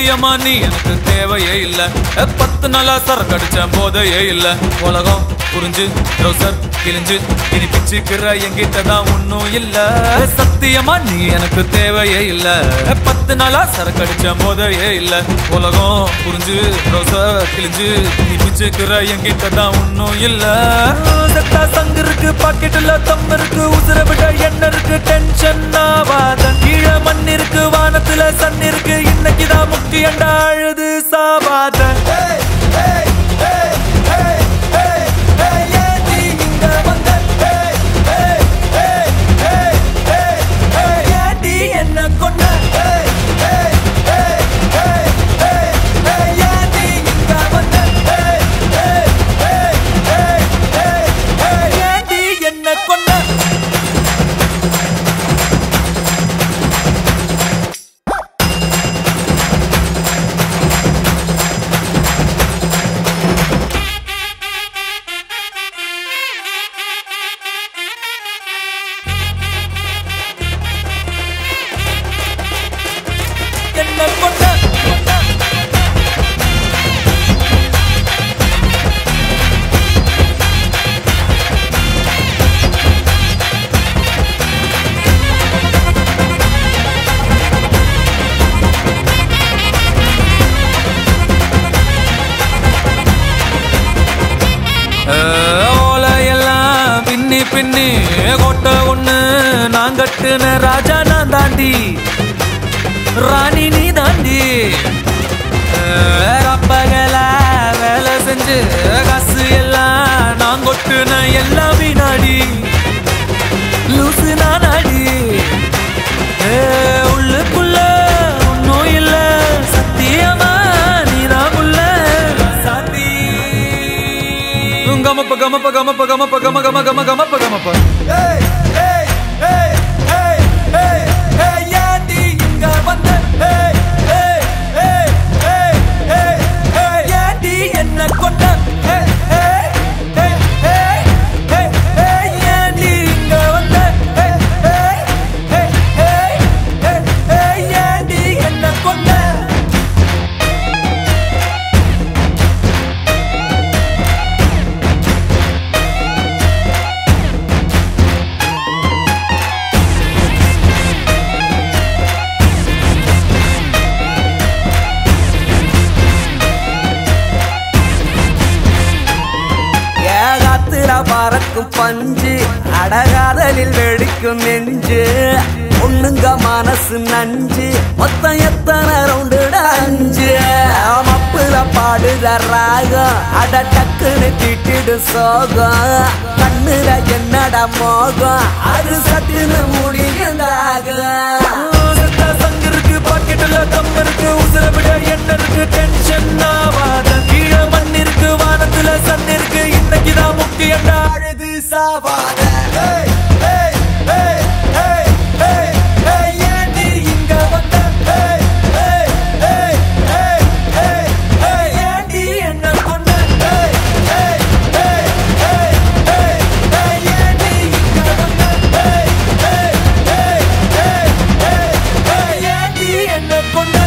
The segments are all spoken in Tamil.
சத்தியமா நீ எனக்கு தேவையே இல்ல அஹ், பத்து நாளா சரக்கு அடிச்ச போதையே இல்ல உலகம் புரிஞ்சு ட்ரௌசர் கிழிஞ்சு இனி பிச்சுக்கிற என்கிட்ட தான் ஒன்னும் இல்ல சத்தியமா நீ எனக்கு தேவையே இல்ல அஹ், பத்து நாளா சரக்கு அடிச்ச போதையே இல்ல உலகம் புரிஞ்சு ட்ரௌசர் கிழிஞ்சு இனி பிச்சுக்கிற என்கிட்ட தான் ஒன்னும் இல்ல செத்தா சங்கு இருக்கு பாக்கெட்டுல தம் இருக்கு உசுர விட எண்ணெய் இருக்கு டென்ஷன் ஆவாத கீழே மண் இருக்கு வானத்துல சன் இருக்கு இன்னைக்குதான் முக்கியண்டா அழுது சாவாத ஏண்டி இங்க வந்த? ஏண்டி என்ன கொன்ன? ஏண்டி இங்க வந்த? ஏண்டி என்ன கொன்ன என்ன கொண்ட ஓலையெல்லாம் பின்னி பின்னி கோட்டை ஒண்ணு நான் கட்டுன ராஜா நான் தாண்டி ராணி நீ தாண்டி அப்பகல வேலை செஞ்சு காசு எல்லாம் நான் கொட்டுன எல்லாம் வீணாடி லூசு நானாடி ஏ, உள்ளுக்குள்ள ஒன்னும் இல்ல சத்தியமா நீதான் உள்ள சாத்தி கமப்ப கமப்ப கமப்ப கமப்ப கம கம கம கமப்ப கமப்ப ஏண்டி இங்க வந்த ஏண்டி என்ன கொண்ட ஏண்டி இங்க வந்த ஏண்டி என்ன கொண்ட ஏகாத்திர பறக்கும் பஞ்சு அடகாதலில் வெடிக்கும் நெஞ்சு பொண்ணுங்க மனசு நஞ்சு மொத்தம் எத்தனை ரவுண்டு அஞ்சு மப்புல பாடுற ராகம் அட டக்குன்னு திட்டிடு சோகம் கண்ணுல என்னடா மோகம் அது சட்டுன்னு முடியுந்தாகும் செத்தா சங்கு இருக்கு பாக்கெட்டுல தம் இருக்கு உசுர விட எண்ணெய் இருக்கு டென்ஷன் ஆவாத கீழே மண் இருக்கு வானத்துல சன் இருக்கு இன்னைக்குதான் முக்கியண்டா அழுது சாவாத ஏய், ஏய், ஏய், ஏய், ஏய், ஏய், ஏண்டி இங்க வந்த? ஏய், ஏய், ஏய், ஏய், ஏய், ஏய், ஏண்டி என்ன கொன்ன? ஏய், ஏய், ஏய், ஏய், ஏய், ஏய், ஏண்டி இங்க வந்த? ஏய், ஏய், ஏய், ஏய், ஏய், ஏய், ஏண்டி என்ன கொன்ன?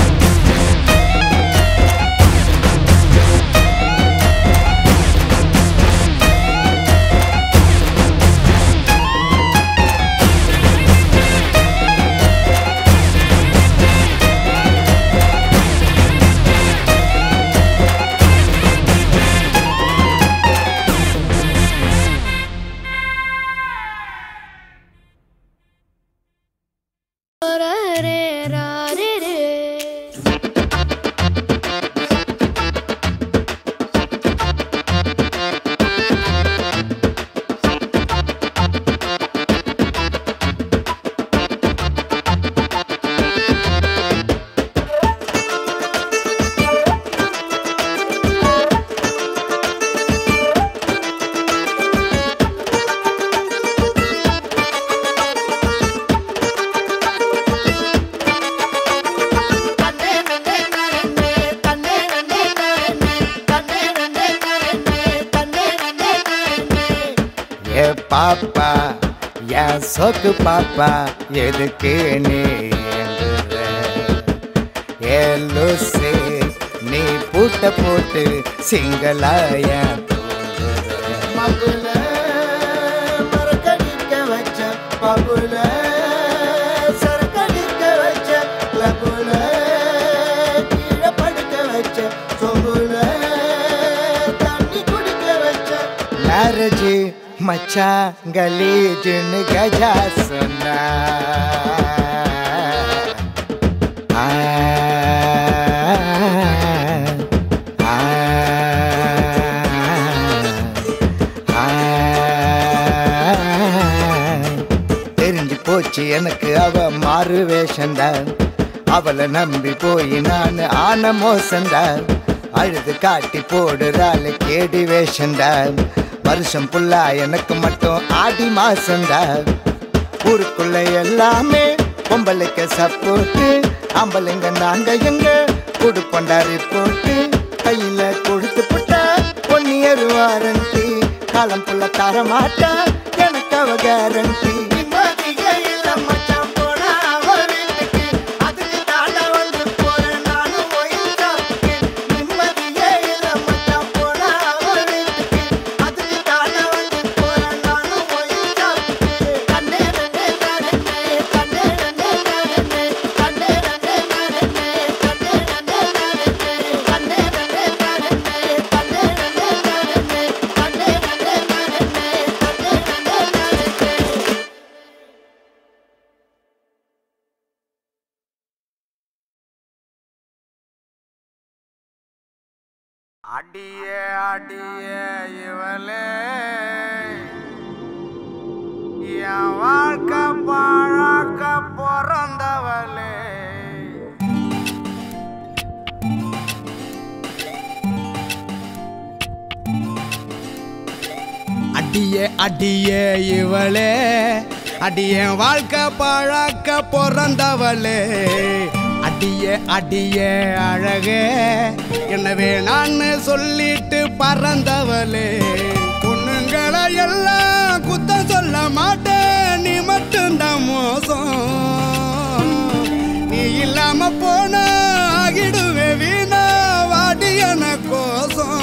ஏ பாப்பா என் சொக்கு பாப்பா எதுக்கு நீ ஏங்குற? ஏலுசே நீ பூட்ட போட்டு சிங்களாய மகுல மரக்கடிக்க வச்ச பகுல சரக்கடிக்க வச்ச லகுல கீழே படுக்க வச்ச சொகுல தண்ணி குடிக்க வச்ச மேரேஜ் மச்சா கலீஜுன்னு கஜா சொன்னா ஆ, ஆ, ஆ, தெரிஞ்சு போச்சு எனக்கு அவ மாறு வேஷந்தான் அவளை நம்பி போய் நான் ஆன மோசந்தான் அழுது காட்டி போடுறாள் கேடி வேஷந்தான் வருஷம் புல்லா எனக்கு மட்டும் ஆடி மாசந்தான் ஊருக்குள்ள எல்லாமே பொம்பளைக்கு சப்போர்ட்டு ஆம்பளைங்க நாங்க எங்க கொடுப்பண்டா ரிப்போர்ட்டு கையில கொடுத்து புட்டா பொன்னியர் வாரண்டி காலம் புள்ள தர மாட்டா எனக்கு அவ கேரண்டி நிம்மதியே இல்ல மச்சான் போனா அவ வீட்டுக்கு. அதுக்கு தாண்டா வந்து போறேன் நானும் ஒயின் ஷாப்புக்கு. நிம்மதியே இல்ல மச்சான் போனா அவ வீட்டுக்கு. அதுக்கு தாண்டா வந்து போறேன் நானும் ஒயின் ஷாப்புக்கு. கண்ணே ரெண்டே நானே, கண்ணே ரெண்டே நானே, கண்ணே ரெண்டே நானே, கண்ணே ரெண்டே நானே, கண்ணே ரெண்டே நானே, கண்ணே ரெண்டே நானே, கண்ணே ரெண்டே நானே, கண்ணே ரெண்டே நானே. அடியே அடியே இவளே என் வாழ்க்கை பாழாக்க பிறந்தவளே அடியே அடியே இவளே அடியே வாழ்க்கை பழக்க பிறந்தவளே அடியே அடியே அழகே எனவே நான் சொல்லிட்டு பறந்தவளே பொண்ணுங்களை எல்லாம் குத்தம் சொல்ல மாட்டேன் நீ மட்டும்தான் மோசம் நீ இல்லாம போன ஆகிடுவே வீணா வாடி என கோசம்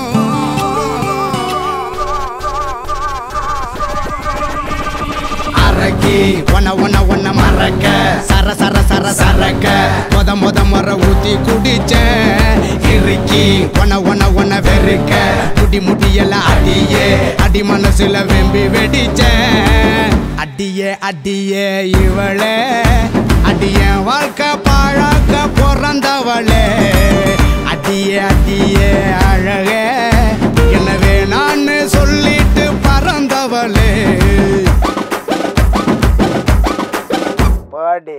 அரக்கி ஒன்ன ஒன்ன ஒன்ன மறக்க சர சர சர சரக்க மொத மொத முற ஊத்தி குடிச்ச இறுக்கி ஒன்ன ஒன்ன ஒன்ன வெறுக்க முடி முடியெல்லாம் அடியே அடி மனசுல வெம்பி வெடிச்ச அடியே அடியே இவளே அடிய வாழ்க்கை பாழாக்க பிறந்தவளே அடியே அடியே அழகே எனவே நான் சொல்லிட்டு பறந்தவளே பாடி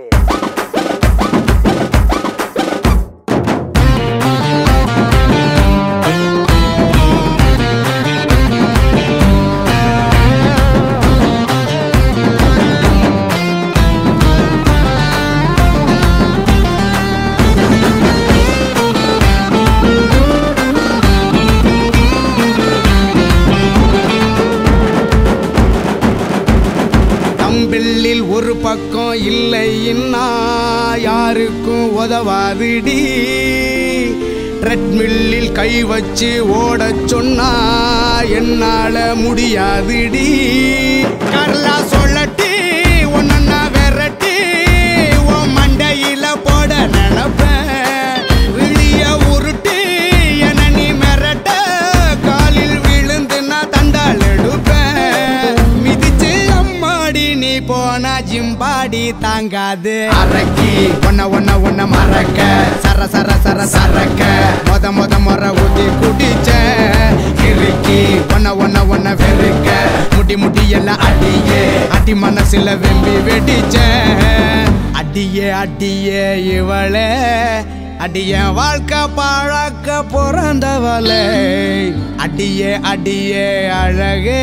தம்பிள்ளில் ஒரு பக்கம் இல்லைன்னா யாருக்கும் உதவாதுடி ட்ரெட்மில்லில் கை வச்சு ஓடச் சொன்னா என்னால முடியாதுடி கரலா சொல்லட்டி ஒன்னா விரட்டி உன் மண்டையில போட நினைப்பேன் விழிய உருட்டி என நீ மிரட்ட காலில் விழுந்து நான் தண்டால் எடுப்பேன் மிதிச்சு அம்மாடி நீ போனா ஜிம்பாடி தாங்காது அரக்கி ஒன்ன ஒன்ன ஒன்ன மறக்க சர சர சர சரக்க மொத மொத முறை ஊத்தி குடிச்ச இறுக்கி ஒன்ன ஒன்ன ஒன்ன வெறுக்க முடி முடி எல்லாம் அடியே அடி மனசுல வெம்பி வெடிச்ச அடியே அடியே இவளே அடிய வாழ்க்கை பாழாக்க பிறந்தவளே அடியே அடியே அழகே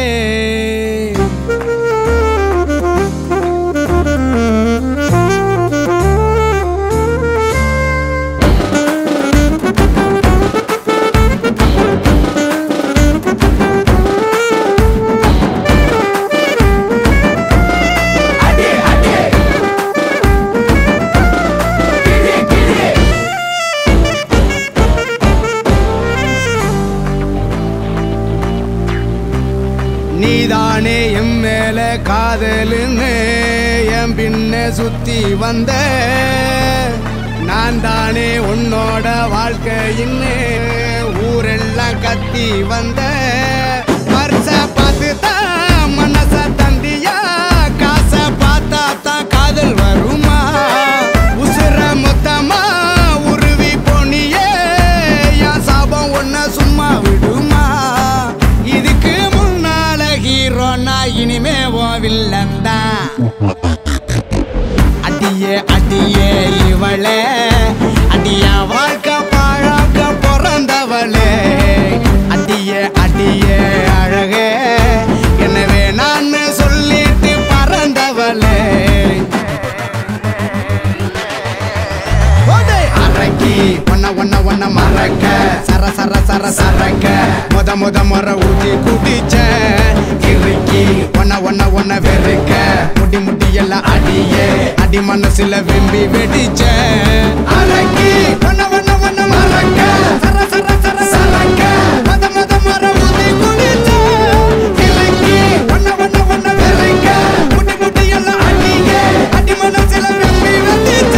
காதலுன்னு என் பின்ன சுத்தி வந்த நான் தானே உன்னோட வாழ்க்கையின்னு ஊரெல்லாம் கத்தி வந்த வருஷ பார்த்து தான் மனச தந்தியா காசை பார்த்தா தான் காதல் வருமா உசுர மொத்தமா உருவி போனியே என் சாபம் ஒன்ன சும்மா விடுமா இதுக்கு முன்னால ஹீரோனா இனிமே ஓ வில்லன் தான் அடியே அடியே இவளே அடியா வாழ்க்கை பாழாக்க பிறந்தவளே அடியே அடியே அழகே எனவே நான் சொல்லிட்டு பறந்தவளே ஓடே! அரக்கி ஒன்ன ஒன்ன ஒன்ன மறக்க சர சர சர சரக்க முத முத முற ஊதி குடிச்ச கிறுக்கி ஒன்ன ஒன்ன ஒன்ன வெறுக்க முடி முடி எல்லாம் அடியே அடி மனசுல வெம்பி வெடிச்ச அரக்கி ஒன்ன ஒன்ன ஒன்ன மறக்க சர சர சர சரக்க முத முத முற ஊதி குடிச்ச கிறுக்கி ஒன்ன ஒன்ன ஒன்ன வெறுக்க முடி முடி எல்லாம் அடியே அடி மனசுல வெம்பி வெடிச்ச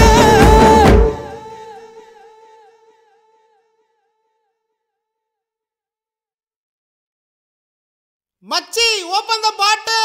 மச்சி ஓப்பன் த பாட்டில்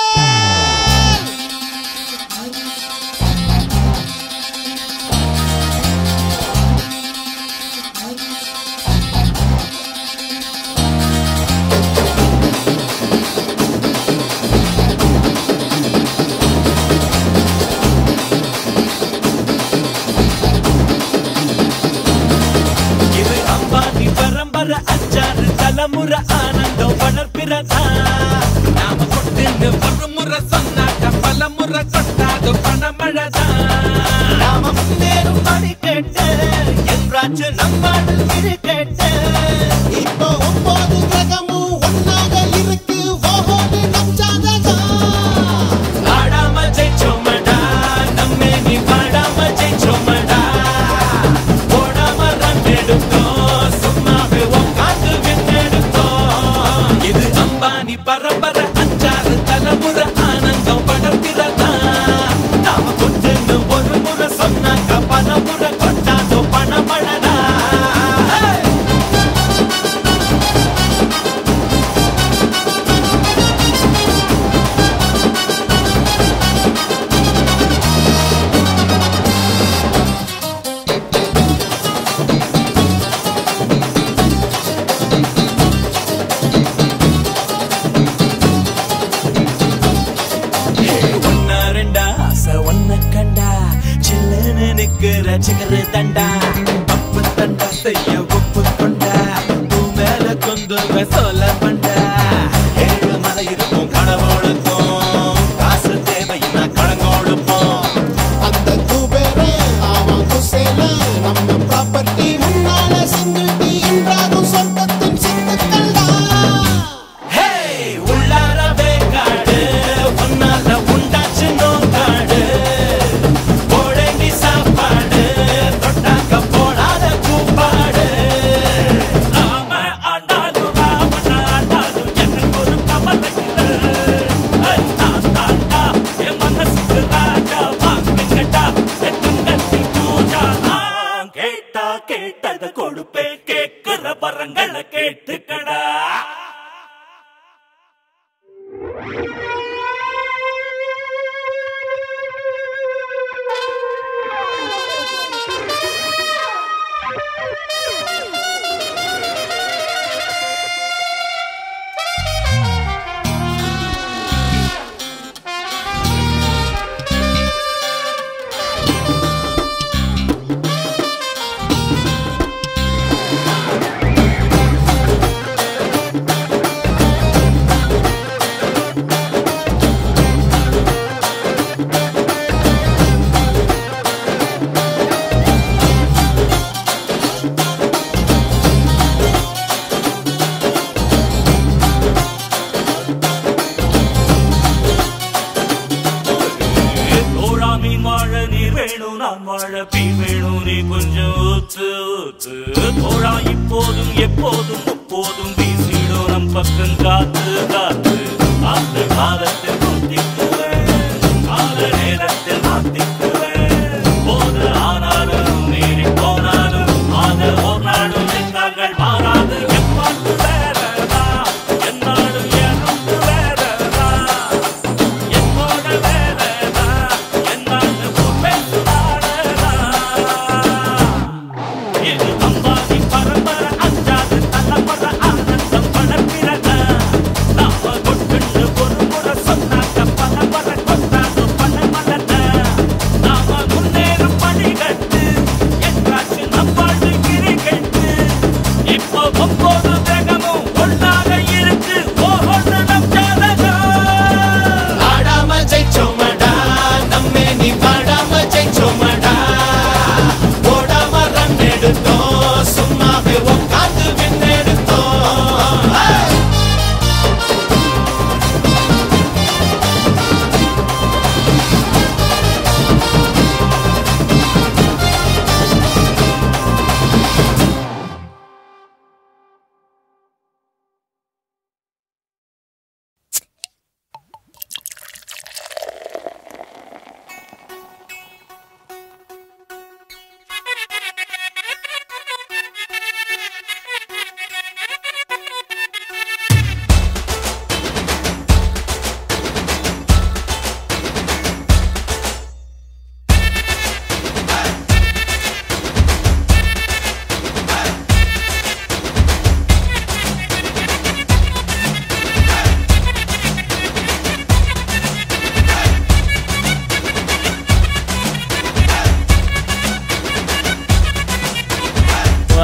இது அம்பானி பரம்பரை அஞ்சாறு தலைமுறை ஆனந்தம் வளர்ப்பிறதா நாம கொட்டுன்னு ஒரு முறை சொன்னாக்க பல முறை கொட்டாது பணமழதா நாம முன்னேறும் பணி கேட்டு என்றாச்சு நம்மாடு இரு கேட்டு இப்போ ஒன்பது கிரகமும் ஒன்னாக இருக்கு ஓஹோன்னு நம் ஜாதகம் ஆடாம ஜெயிச்சோமடா நம்மே நீ பாடாம ஜெயிச்சோமடா ஓடாம ரன் எடுத்தோம் சும்மாவே உட்காந்து விண்ணெடுத்தோம் இது அம்பானி பரம்பரை அஞ்சாறு தலைமுறை ஆனந்தம் படர்கிறதா நாம கொண்டுன்னு ஒரு முறை சொன்னாக்க பல முறை கொண்டாதோ பணமழடா Hey! ஒன்னா ரெண்டா ஆசை ஒன்ன கண்டா சில்லுன்னு நிக்கிற சிகரு தண்டா அப்பு தண்டா செய்ய ஒப்பு கொண்டா பூ மேல கொந்து சொல்ல பண்டா ஏழு மலை இருக்கும் கடவுளுக்கும் காசு தேவைன்னா கடங்கோடுப்போம் அந்த குபேரே அவன் குசேல நம்ம ப்ராப்பர்ட்டி முன்னால சிங்கிள் டீ என்றாலும் சொந்தத்தின் சித்துக்கள்டா ஹே உள்ளாரவே காடு ஒன்னால உண்டாச்சு நோக்காடு போடேண்டி சாப்பாடு தொட்டாக்க போடாத கூப்பாடு நாம ஆண்டாலும் ராவண ஆண்டாலும் எனக்கு ஒரு கமலையில் நான் தாண்டா என் மனசுக்கு ராஜா வாங்கிக்கட்டா எத்துங்கத்தி பூஜா நான் கேட்டா கேட்டத கொடுப்பே கேட்கிற வரங்களை கேட்டுக்கடா தோழா மீன் வாழ நீர் வேணும் நான் வாழ பீ வேணும் நீ கொஞ்சம் ஊத்து ஊத்து தோழா இப்போதும் எப்போதும் எப்போதும் வீசிடும் நம் பக்கம் காத்து காத்து அந்த காலத்தில் கொத்திக்கு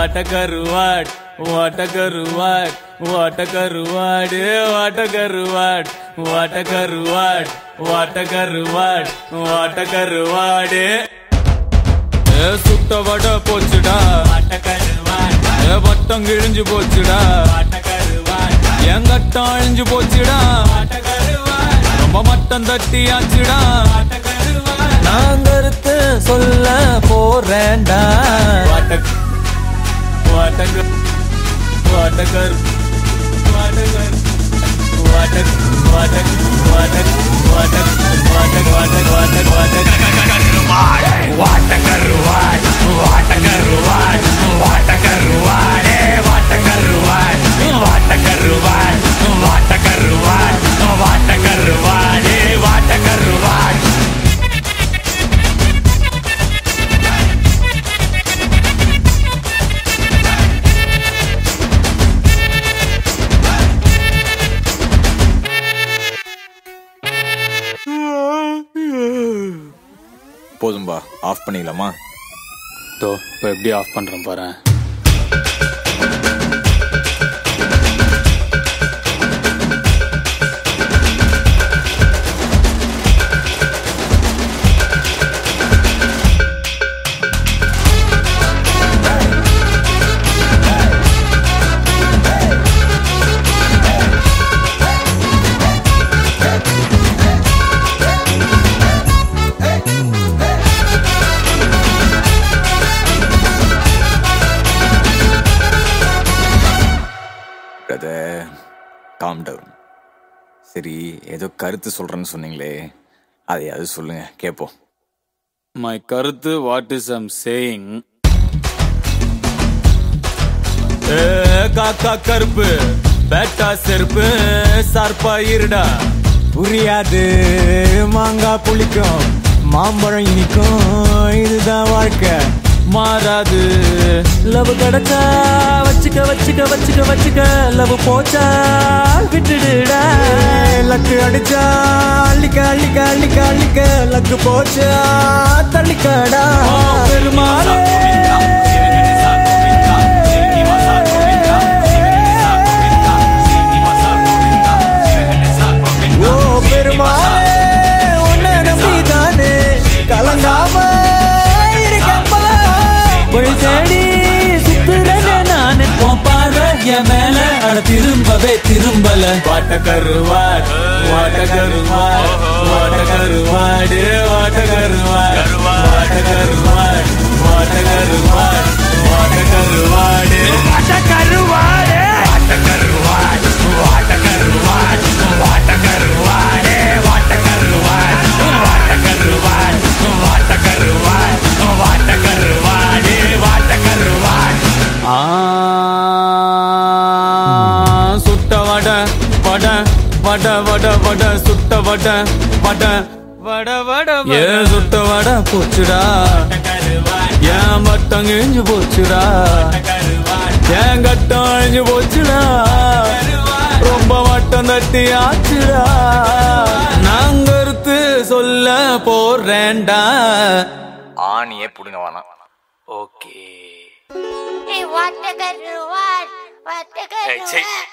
வாட்ட கருவாட் வாட்ட கருவாட் வாட்ட கருவாடு வாட்ட கருவாட் வாட்ட கருவாட் வாட்ட கருவாட் வாட்ட கருவாடு ஏ, சுட்ட வடை போச்சுடா ஏ, வட்டம் கிழிஞ்சு போச்சுடா என் கட்டம் அழிஞ்சு போச்சுடா ரொம்ப மட்டம் தட்டியாச்சுடா நான் கருத்து சொல்ல போறேன்டா வாட்டக் வாட்டக் வாட்டகர் வாட்டகர் வாட்டக் வாட்டக் வாட்டக் வாட்டக் வாட்டக் வாட்டக் வாட்டக் வாட்டக் போதும்பா ஆஃப் பண்ணிக்கலாமா தோ இப்போ எப்படி ஆஃப் பண்றேன் பாரு பிரதர் காம் டவுன் சரி ஏதோ கருத்து சொல்றேன்னு சொன்னீங்களே அதையாவது சொல்லுங்க கேட்போம் மை கருத்து வாட் இஸ் ஐம் சேயிங் காக்கா கருப்பு பேட்டா செருப்பு சார்பா இருடா புரியாது மாங்காய் புளிக்கும் மாம்பழம் இனிக்கும் இதுதான் வாழ்க்கை மாறாது லவ் கிடைச்சா வச்சுக்க வச்சுக்க வச்சுக்க வச்சுக்க லவ் போச்சா விட்டுடுடா லக்கு அடிச்சா அள்ளிக்க அள்ளிக்க அள்ளிக்க அள்ளிக்க லக்கு போச்சா தள்ளிக்கடா பெருமாளே ஓ பெருமாளே உன்னை நம்பிதானே கலங்காம இருக்கப்பா வழி தேடி சுத்துறேனே நானே உன் பார்வை என் மேல அட திரும்பவே திரும்பல வாட்ட கருவாட் வாட்ட கருவாட் வாட்ட கருவாடு வாட்ட கருவாட் வாட்ட கருவாட் வாட்ட கருவாட் வாட்ட கருவாடு வாட்ட கருவாடு வாட்ட கருவாட் வாட்ட கருவாட் வாட்ட கருவாடு வாட்ட கருவாட் வாட்ட கருவாட் வாட்ட கருவாட் வாட்ட கருவாடு வாட்ட கருவாட் ஆ சுட்ட வட வட வட வட வட சுட்ட வட வட வட வட ஏ சுட்ட வட போச்சுடா ஏன் மட்டம் கிழிஞ்சு போச்சுடா ஏன் கட்டம் அழிஞ்சு போச்சுடா ரொம்ப மட்டம் தட்டி ஆச்சுடா நான் கருத்து சொல்ல போறேன்டா ஆணியே புடுங்க வேணாம் okay Hey, what the good what? What the good Hey, take- what?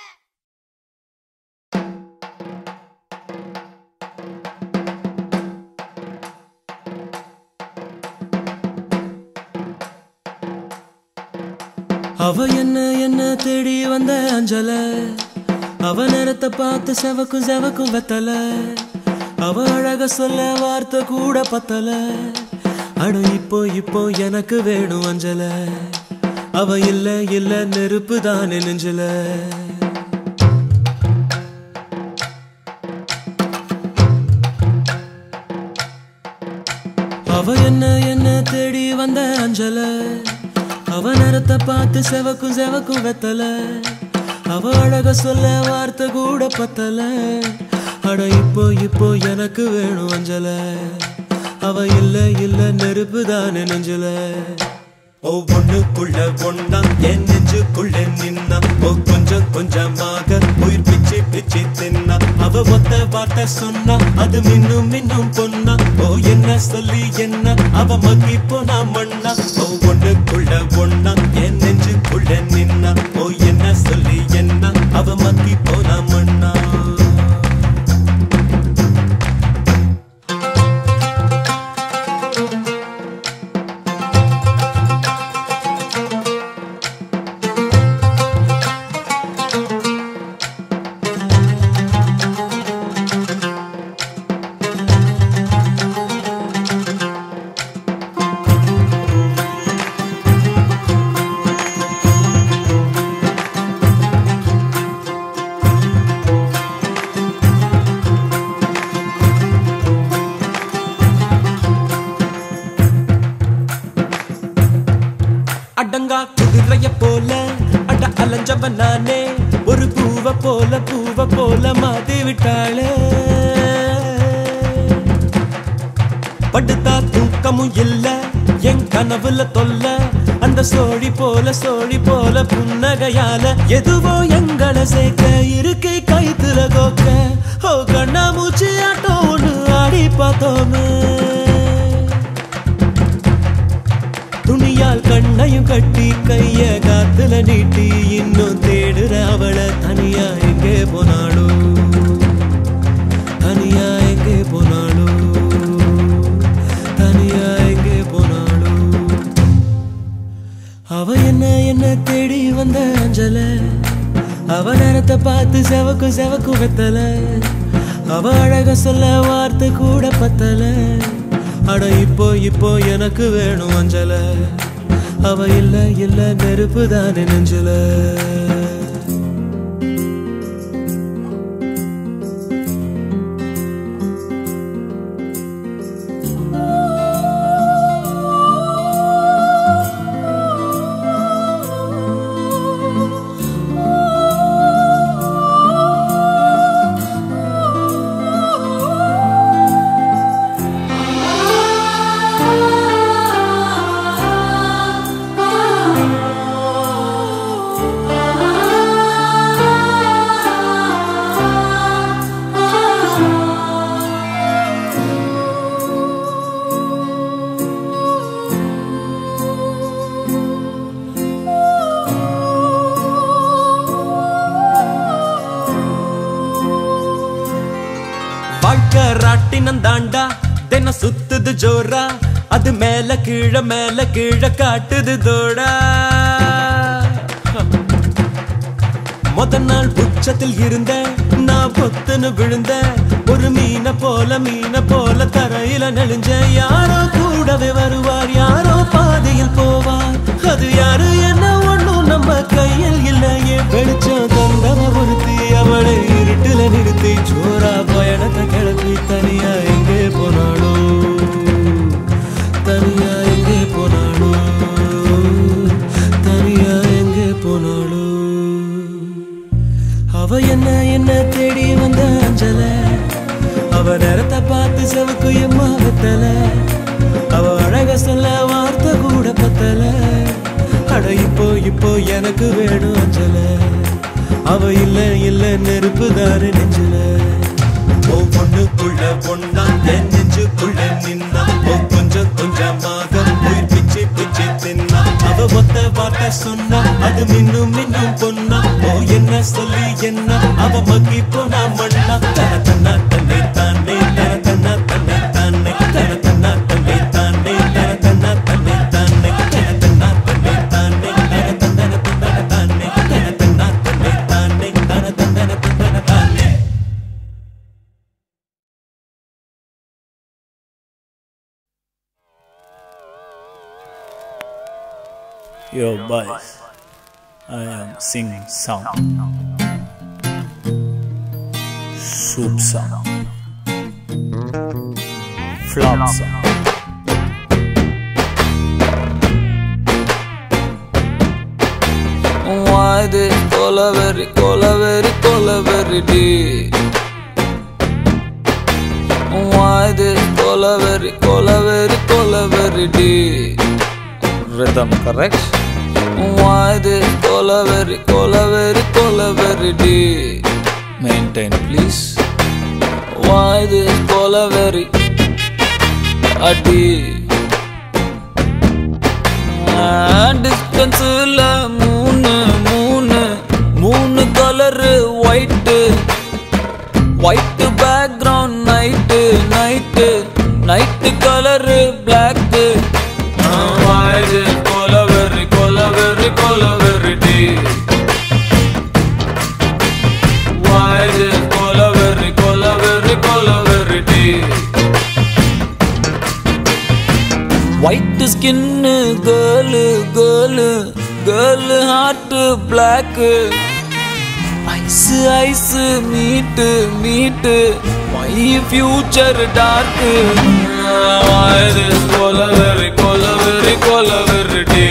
அவ என்ன என்ன தேடி வந்த அஞ்சல அவ நேரத்தை பார்த்து செவக்கும் செவக்கும் வெத்தல அவ அழக சொல்ல வார்த்தை கூட பத்தல அட இப்போ இப்போ எனக்கு வேணும் அஞ்சல அவ இல்ல இல்ல நெருப்பு தானே நெஞ்சல அவ என்ன என்ன தேடி வந்த அஞ்சல அவ நேரத்தை பார்த்து செவக்கும் செவக்கும் வெத்தல அவ அழக சொல்ல வார்த்தை கூட பத்தல அட இப்போ இப்போ எனக்கு வேணும் அஞ்சல அவ இல்ல இல்ல நெருப்பு தானே நெஞ்சல ஒவ்வொன்னுக்குள்ள ஒன்னா என் நெஞ்சுக்குள்ள நின்னா ஓ கொஞ்சம் கொஞ்சமாக உயிர் பிச்சு பிச்சு தின்னா அவ ஒத்த வார்த்தை சொன்னா அது மின்னும் மின்னும் பொன்னா ஓ என்ன சொல்லி என்ன அவ மக்கி போனா மண்ணா ஒவ்வொன்னுக்குள்ள ஒன்னா என் நெஞ்சுக்குள்ள அவ மக்கி போனா மண்ணா அடங்கா குதிரைய போல அட அலைஞ்சவன் நானே ஒரு பூவ போல பூவ போல மாத்தி விட்டாளே படுத்தா தூக்கமும் இல்ல என் கனவுல தொல்ல அந்த சோழி போல சோழி போல புன்னகையால எதுவோ எங்களை சேர்க்க இருக்கை கைத்துல கோக்க ஓ கண்ணா மூச்சு ஆட்டம் ஒண்ணு ஆடி பார்த்தோமே துணியால் கண்ணையும் கட்டி கைய காத்துல நீட்டி இன்னும் தேடுற அவளை தனியா எங்கே போனாளோ தனியா எங்கே போனாளோ தனியா எங்கே போனாளோ அவ என்ன என்ன தேடி வந்த அஞ்சல அவ நேரத்தை பார்த்து செவக்கு செவக்கு வெத்தல அவ அழக சொல்ல வார்த்தை கூட பத்தல அட இப்போ இப்போ எனக்கு வேணும் அஞ்சல அவ இல்ல இல்ல நெருப்பு தானே நெஞ்சல வாழ்க்கை ராட்டினம் தாண்டா தினம் சுத்துது ஜோரா அது மேல கீழ மேல கீழ காட்டுது தோடா முத நாள் உச்சத்தில் இருந்த நான் பொத்துன்னு விழுந்த ஒரு மீனை போல மீனை போல தரையில நெளிஞ்ச யாரோ கூடவே வருவார் யாரோ பாதையில் போவார் அது யாரு என்ன ஒண்ணும் நம்ம கையில் இல்லையே வெளிச்சம் தந்தவ ஒருத்தி அவளை இருட்டுல நிறுத்தி ஜோரா பயணத்தை கிளப்பி தனியா எங்கே போனாளோ தனியா எங்கே போனாளோ தனியா எங்கே போனாளோ அவ என்ன என்ன தேடி வந்த அஞ்சல அவ நேரத்தை பார்த்து செவக்கு எம்மா வெத்தல அவ அழக சொல்ல வார்த்தை கூட பத்தல அட இப்போ இப்போ எனக்கு வேணும் அஞ்சல அவ இல்ல இல்ல நெருப்பு தாரு நெஞ்சல ஓ பொண்ணுக்குள்ள பொண்ணா என் நெஞ்சுக்குள்ள நின்னா ஓ கொஞ்சம் கொஞ்சமாக உயிர் பிச்சு பிச்சு தின்னா அவ ஒத்த வார்த்தை சொன்னா அது மின்னும் மின்னும் பொன்னா ஓ என்ன சொல்லி என்ன அவ மக்கி போனா மண்ணா தன தன்னா தன்னை தானே தன தன்னா தன்னை தானே தன தன்னா தன்னை தானே தன தன்னா தன்னை தானே தன தன்னா தன்னை தானே தன தந்தன தந்தன தானே தன தன்னா தன்னை தானே தன தந்தன தந்தன தானே Yo, boys, I am singing song. Soup song. Flop song. Why this colaveri, colaveri, colaveri D? Why this colaveri, colaveri, colaveri D? Rhythm correct? Why this colaveri, colaveri, colaveri D? Maintain please. Why this colaveri? A D. டிஸ்டன்ஸ்ல மூணு மூணு மூணு colour night night colour black why this கொலவெறி கொலவெறி கொலவெறி டீ வாயுது கொலவெறி கொலவெறி கொலவெறி டீ white skin girl girl girl heart black eyes eyes meet meet my future dark why this கொலவெறி கொலவெறி கொலவெறி டீ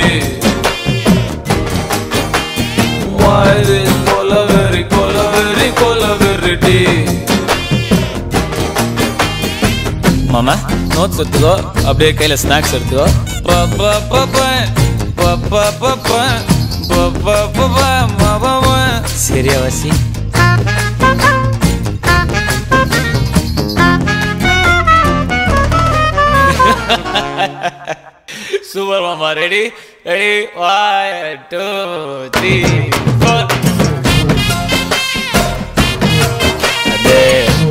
வாயுது கொலவெறி கொலவெறி கொலவெறி டீ மாமா நோட்ஸ் எடுத்துக்கோ அப்படியே கையில ஸ்நாக்ஸ் எடுத்துக்கோ ப, ப, ப, ப, ப, ப, ப, ப, ப, ப, ப, ப, ம, ப, ப. சரியா வாசி சூப்பர் மாமா ready ready one two three four அதே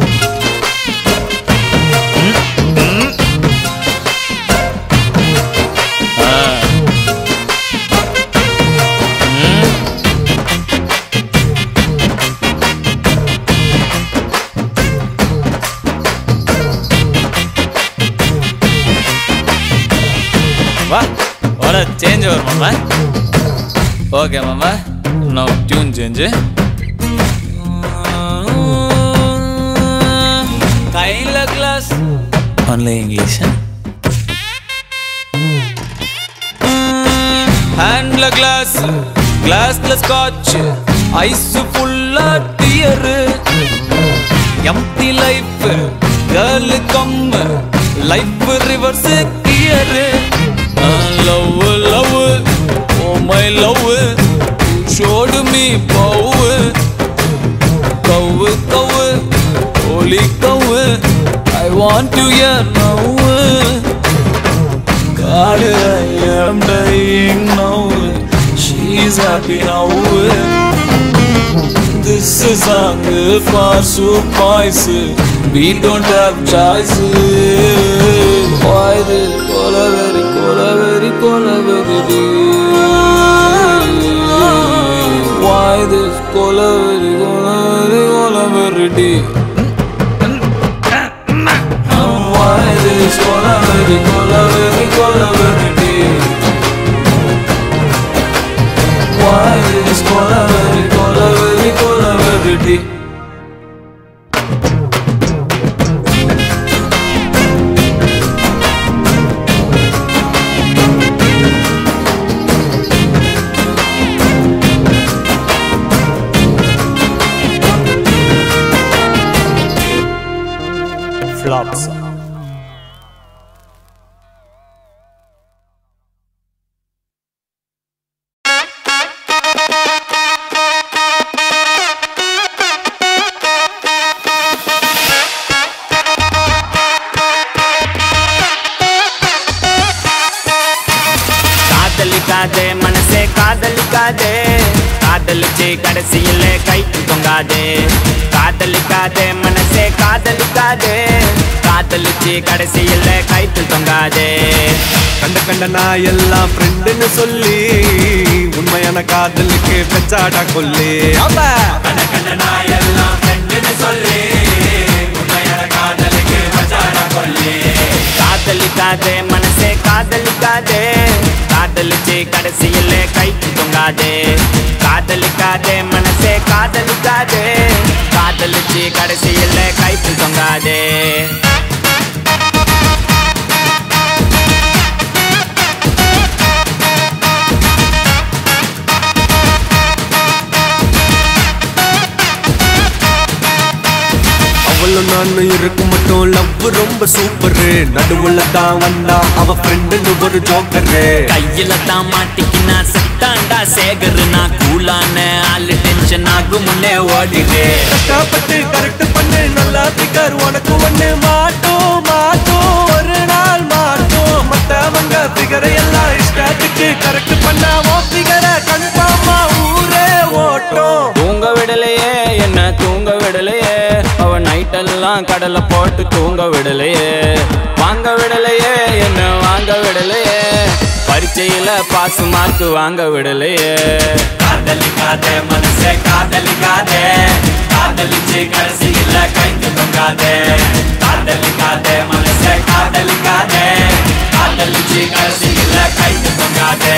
வா வர சேஞ்ச் வரும் மாமா ஓகே மாமா நோ டியூன் சேஞ்சு கையில கிளாஸ் ஒன்லி இங்கிலீஷ் ஹேண்ட்ல கிளாஸ் கிளாஸ்ல ஸ்காட்ச் ஐஸ் ஃபுல்லா tear empty life girl come life reverse gear love love oh my love showed me bow cow cow holy cow I want to hear now God, I am dying now. She's happy now. This is song for soup boys. We don't have choice. Why this cola very cola very cola very deep? Why this cola very cola very cola very deep? Why this cola very cola very cola very deep? Why this cola very cola very cola very deep? Flops. காதலிக்காதே மனசே காதலிக்காதே காதலிச்சு கடைசியில கைக்கு தொங்காதே காதலிக்காதே மனசே காதலிக்காதே காதலிச்சு கடைசியில கைக்கு தொங்காதே கண்ட கண்ட நான் எல்லாம் ஃப்ரெண்டுன்னு சொல்லி உண்மையான காதலுக்கு பெச்சாடா கொல்லி கண்ட கண்ட நான் எல்லாம் ஃப்ரெண்டுன்னு சொல்லி உண்மையான காதலுக்கு மச்சாடா கொல்லி காதலிக்காதே மனசே காதலிக்காதே காதலிச்சு கடைசியில கைக்கு தொங்காதே காதலிக்காதே மனசே காதலிக்காதே காதலிச்சு கடைசியில கைக்கு தொங்காதே அவளும் நானும் இருக்கும் மட்டும் லவ் ரொம்ப சூப்பரு நடுவுல தான் வந்தா அவ ஃப்ரெண்டுன்னு ஒரு ஜோக்கரு கையில தான் மாட்டிக்கினா செத்தாண்டா சேகர் நான் கூலான ஆளு டென்ஷன் ஆகும் முன்னே ஓடிடு கஷ்டப்பட்டு கரெக்ட் பண்ணு நல்லா திக்கார் உனக்கு ஒண்ணு மாட்டோம் மாட்டோம் ஒரு நாள் மாட்டோம் மத்தவங்க பிகரை எல்லாம் இஷ்டத்துக்கு கரெக்ட் பண்ணா ஓ பிகரை கன்ஃபார்மா ஊரே ஓட்டும் தூங்க விடலையே என்ன தூங்க விடலையே அவ நைட் நைட்டெல்லாம் கடலை போட்டு தூங்க விடலையே வாங்க விடலையே என்ன வாங்க விடலையே பரீட்சையில பாஸ் மார்க் வாங்க விடலையே காதலிக்காதே மனசே காதலிக்காதே காதலிச்சு கடைசியில கைக்கு தொங்காதே காதலிக்காதே மனசே காதலிக்காதே காதலிச்சு கடைசியில கைக்கு தொங்காதே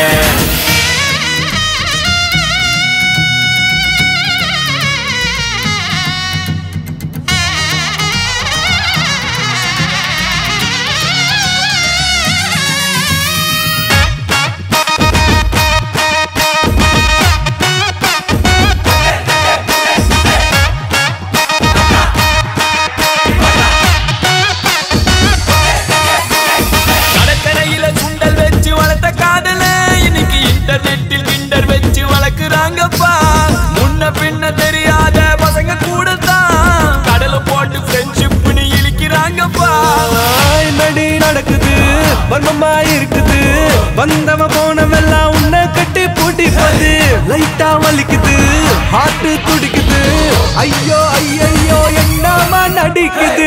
கடற்கரையில சுண்டல் வச்சு வளர்த்த காதல இன்னைக்கு இன்டர்நெட்டில் கிண்டர் வச்சு வளர்க்குறாங்கப்பா முன்ன பின்ன தெரியாத பசங்க கூட தான் கடலை போட்டு ஃப்ரெண்ட்ஷிப்னு இழிக்கிறாங்கப்பா நடி நடக்குது வர்மமா இருக்குது வந்தவன் போனவெல்லாம் உன்னை கட்டி பூட்டி போது லைட்டா வலிக்குது ஹார்ட் துடிக்குது ஐயோ ஐயோ என்னமா நடிக்குது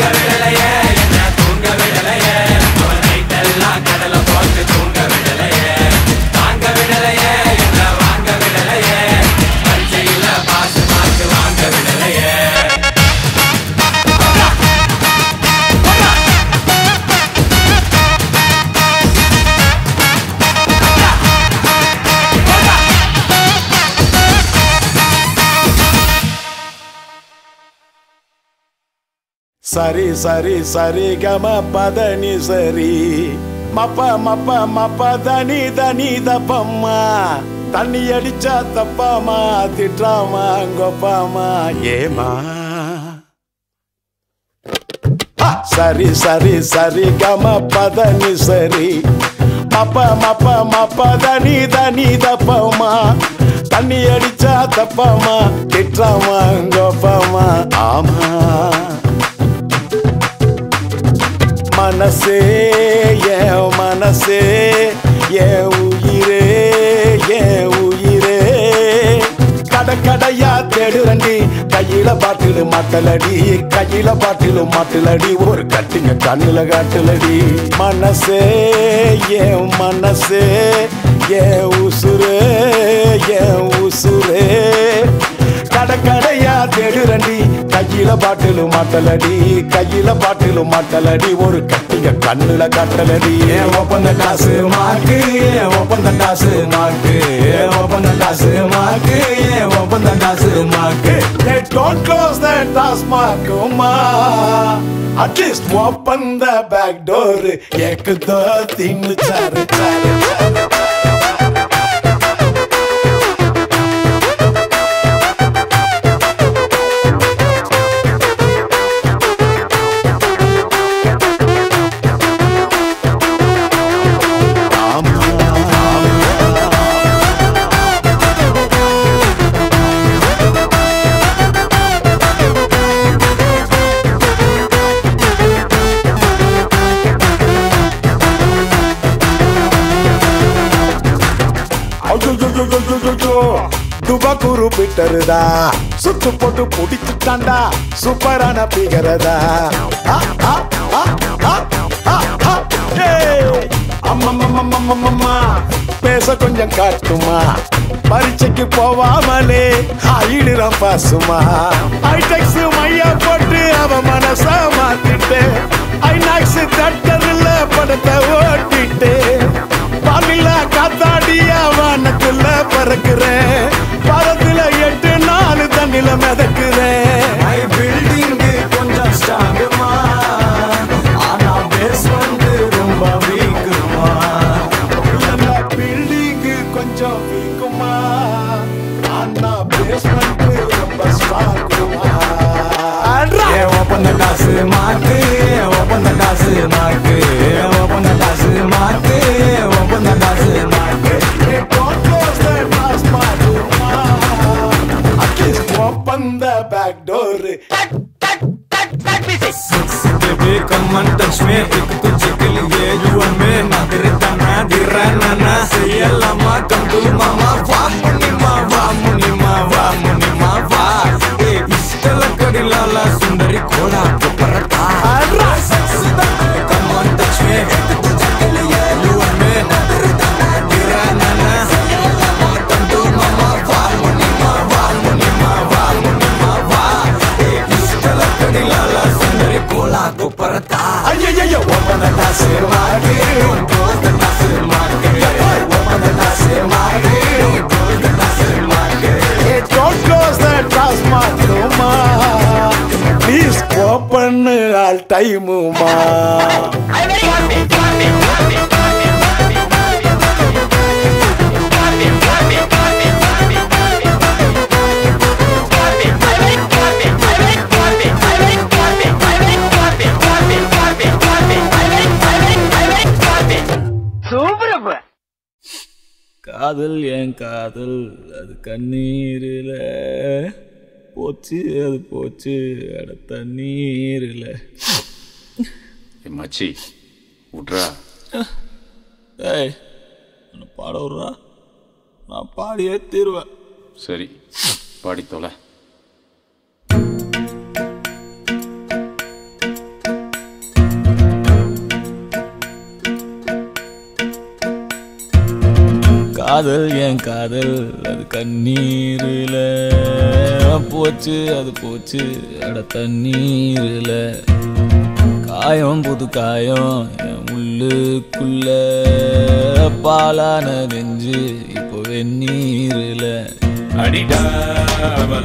சரி சரி சரி கம பதனி சரி மப்ப மப்ப மப்ப தனி தனி தப்பம்மா தண்ணி அடிச்சா தப்பாமா திட்டாமா கொப்பாமா ஏமா ஆ, சரி சரி சரி கம பதனி சரி மப்ப மப்ப மப்ப தனி தனி தப்பம்மா தண்ணி அடிச்சா தப்பாமா திட்டாமா கொப்பாமா ஆமா மனசே என் மனசே என் உயிரே என் உயிரே கடை கடையா தேடுறண்டி கையில பாட்டிலு மாட்டலடி கையில பாட்டிலு மாட்டலடி ஒரு கட்டுங்க கண்ணுல காட்டுலடி மனசே என் மனசே என் உசுரே என் உசுரே கடை கடையா தேடுறண்டி கையில பாட்டிலு மாட்டலடி கையில பாட்டிலு மாட்டலடி ஒரு கட்டிங்க கண்ணுல கட்டலடி ஏன் ஒப்பந்த காசு மாக்கு ஏன் ஒப்பந்த காசு மாக்கு ஏன் ஒப்பந்த காசு மாக்கு ஏன் ஒப்பந்த காசு மாக்கு டோன்ட் க்ளோஸ் த டாஸ்மாக் உமா at least open the back door ஏக்குதோ தின்னு சாரு சாரு சாரு ஐயோ துபகுரு பிட்டருதா சுத்து போட்டு புடிச்சுட்டாண்டா சூப்பரான பிகரதா ஆ, ஆ, ஆ, ஆ, ஆ, ஆ. ஏய், அம்மம்மம்மம்மம்மம்மா, பேச கொஞ்சம் காட்டுமா பரீட்சைக்கு போவாமலே ஆயிடுறான் பாசுமா ஐடெக்ஸ் மையா போட்டு அவ மனச மாத்திட்டு ஐநாக்ஸ் தட்டரில் படத்தை ஓட்டிட்டு பாலில காத்தாடியா வானத்துல பறக்குறேன் பரத்துல எட்டு நாலு தண்ணில மிதக்குறேன் பில்டிங் கொஞ்சம் ஸ்ட்ராங்குமா ஆனா பேஸ் வந்து ரொம்ப வீக்குமா பில்டிங் கொஞ்சம் வீக்குமா ஆனா பேஸ் வந்து ரொம்ப ஸ்ட்ராங்குமா ஏன் ஒப்பந்த காசு மாக்கு ஏன் ஒப்பந்த காசு மாக்கு ஏன் ஒப்பந்த காசு மாக்கு ஏன் ஒப்பந்த காசு மாக்கு Open the back door. Baby, come and touch me. एक तुझे के लिए you and me. ना तेरे तना दिरा ना ना say lama come to mama. Va muni ma, va muni ma, va muni ma, va. ए इष्टला कडी लाला सुंदरी खोल TASMAC close the TASMAC open the TASMAC close the TASMAC Hey, don't close the Taskmaster, ma. Please open all time, ma. காதல் என் காதல் அது கண்ணீரில் போச்சு அது போச்சு அட தண்ணீரில் மச்சி விட்றா ஏய் என்னை பாட விட்றா நான் பாடியே தீருவேன் சரி பாடி தொலை காதல் என் காதல் அது கண்ணீரில் போச்சு அது போச்சு அட தண்ணீரில் காயம் புது காயம் என் உள்ளுக்குள்ள பாலான நெஞ்சு இப்போ வெந்நீரில் அடிடாவல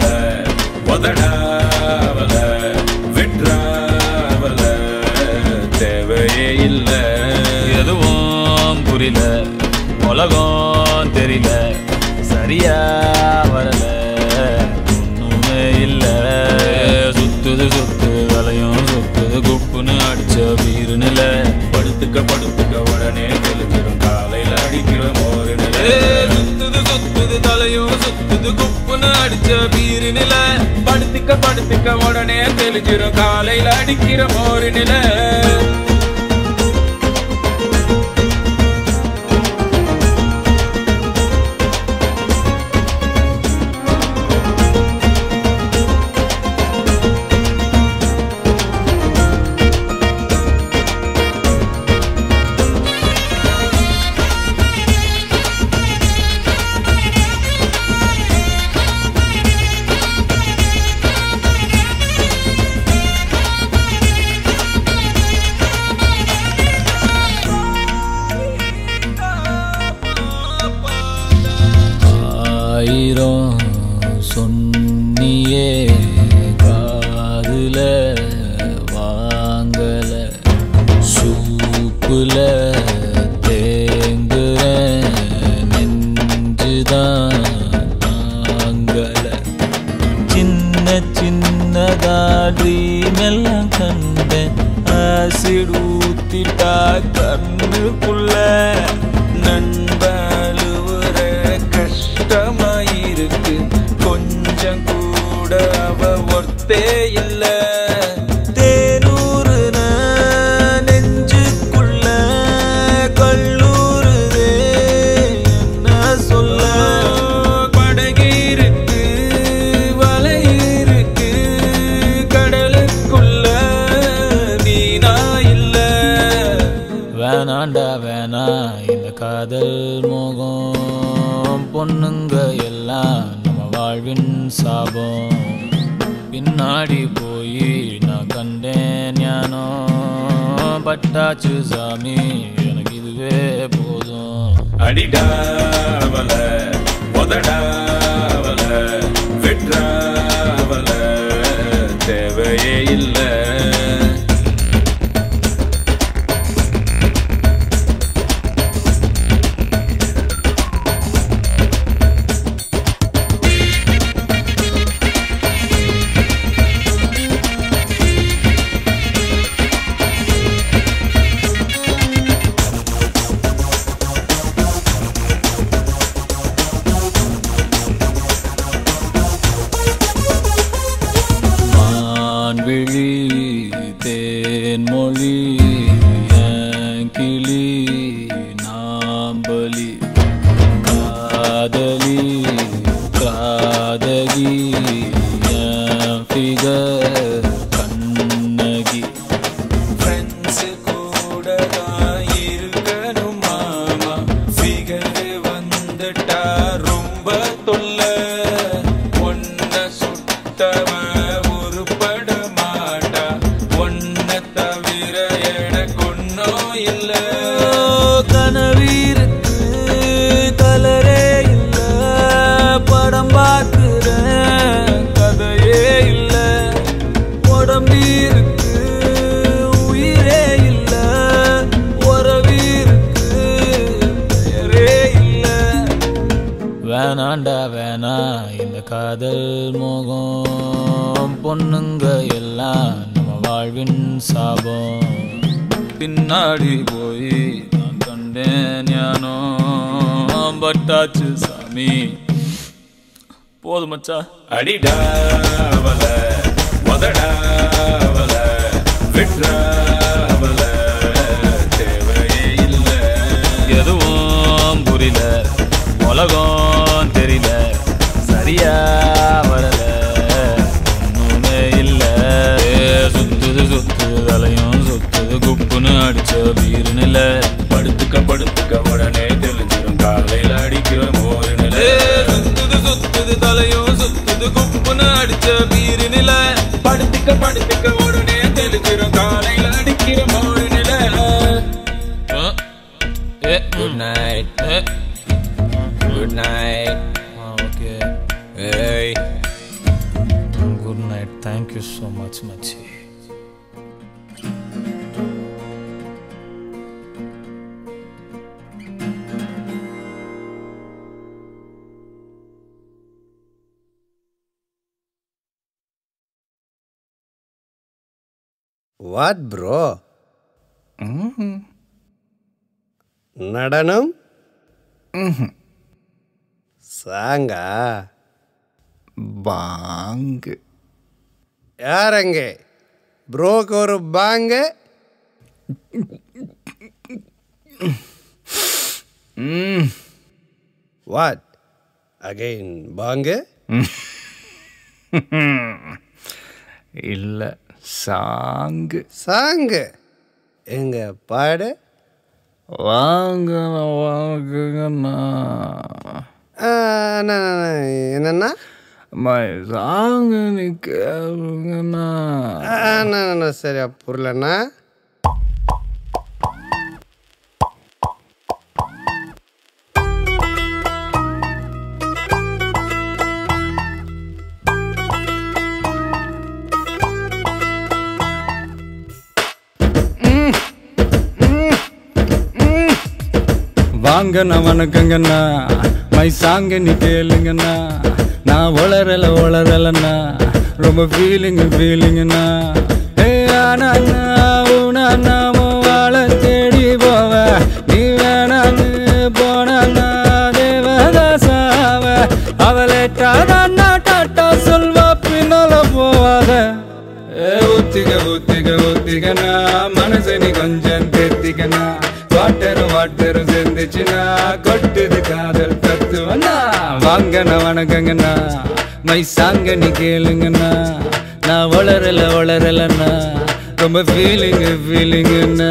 உதடாவல விட்ராவல தேவையே இல்ல எதுவும் புரியல உலகம் தெரியல சரியா வரல ஒண்ணுமே இல்ல சுத்துது சுத்து வலையும் சுத்துது குப்புன்னு அடிச்ச வீருநில படுத்துக்க படுத்துக்க உடனே தெளிஞ்சிடும் காலையில அடிக்கிற மோரு சுத்துது சுத்துது தலையும் சுத்துது குப்புன்னு அடிச்ச வீருநில படுத்துக்க படுத்துக்க உடனே தெளிஞ்சிடும் காலையில அடிக்கிற மோரு நில ஆயிரம் சொன்னியே காதுல வாங்கல சூப்புல தேங்குற நெஞ்சுதான் தாங்கல சின்ன சின்னதா ட்ரீம் எல்லாம் கண்டேன் ஆசிட் ஊத்திட்டா கண்ணுக்குள்ள நண்பழுவுற கஷ்டமாயிருக்கு கொஞ்சம் கூட அவ ஒர்த்தே இல்ல தேனூறுன நெஞ்சுக்குள்ள கல்லூருதே என்ன சொல்ல படகு இருக்கு வலை இருக்கு கடலுக்குள்ள நீனா இல்ல வேணாண்டா வேணா இந்த காதல் மோகம் பொண்ணுங்க எல்லாம் நம்ம வாழ்வின் சாபம் பின்னாடி போய் நான் கண்டேன் ஞானம் பட்டாச்சு சாமி எனக்கு இதுவே போதும் அடிடாவல உதடாவல விட்ராவல தேவையே இல்லை மான்விழி தேன்மொழி என் கிளி நாம்பலி காதலி காதகி என் ஃபிகர் கண்ணகி ஃப்ரெண்ட்ஸ் கூட தான் இருக்கணும் மாமா ஃபிகர் வந்துட்டா ரொம்ப தொல்லை ஒன்ன சுட்டவ உருப்பட மாட்டா ஒன்ன தவிர எனக்கு ஒன்னும் இல்ல கனவீருக்கு கலரே இல்ல படம் பார்க்கிறேன் கதையே இல்ல உடம்பீருக்கு உயிரே இல்ல உறவீருக்கு பெயரே இல்ல வேணாண்டா வேணா இந்த காதல் மோகம் பொண்ணுங்க எல்லாம் நம்ம வாழ்வின் சாபம் பின்னாடி போய் நான் கண்டேன் ஞானோ பட்டாச்சு சாமி போதும் மச்சா அடிடாவல முதடாவல விட்ராவல தேவையே இல்ல எதுவும் புரியல உலகம் தெரியல சரியா வரல ஒண்ணுமே இல்ல ஏ, சுத்துது சுத்துது தலையும் சுத்துது குப்புன்னு அடிச்ச வீரு நில படுத்துக்க படுத்துக்க உடனே தெரிஞ்சிடும் காலையில அடிக்கிற மோரு நில சுத்துது சுத்துது தலையும் சுத்துது குப்புன்னு அடிச்ச வீரு நில படுத்துக்க படுத்துக்க உடனே தெரிஞ்சிடும் காலையில அடிக்கிற மோரு நில good night good night okay ஏய் good night thank you so much மச்சி வாட் ப்ரோ நடனம் சாங்கா பாங்கு யாரங்க ப்ரோக்கு ஒரு பாங்கு வாட் அகைன் பாங்கு இல்லை சாங்கு சாங்கு எங்க பாடு வாங்க வாங்குங்கண்ணா ஆ, அண்ணா, அண்ணா, என்னண்ணா மை சாங்கு நீ கேளுங்கண்ணா ஆ, அண்ணா, அண்ணா, சரியா புரியலண்ணா வாங்கண்ணா வணக்கங்கண்ணா மை சாங்க நீ கேளுங்கண்ணா நான் வளரல வளரலண்ணா ரொம்ப ஃபீலிங் ஃபீலிங்கண்ணா ஏ ஆனா உனா நாம வாழ தேடி போவ நீ வேணான்னு போனா தேவதாசாவ அவளேட்டாதான் டாட்டா சொல்வா பின்னால போவாத ஏ ஊத்திக ஊத்திக ஊத்திகனா மனசை நீ கொஞ்சம் தேத்திக்கனா வாட்டரு வாட்டரு சேர்ந்துச்சுன்னா கொட்டுது காதல் தத்துவனா வாங்கண்ணா வணக்கங்கண்ணா மை சாங்க நீ கேளுங்கண்ணா நான் வளரல வளரலண்ணா ரொம்ப ஃபீலிங் ஃபீலிங்குண்ணா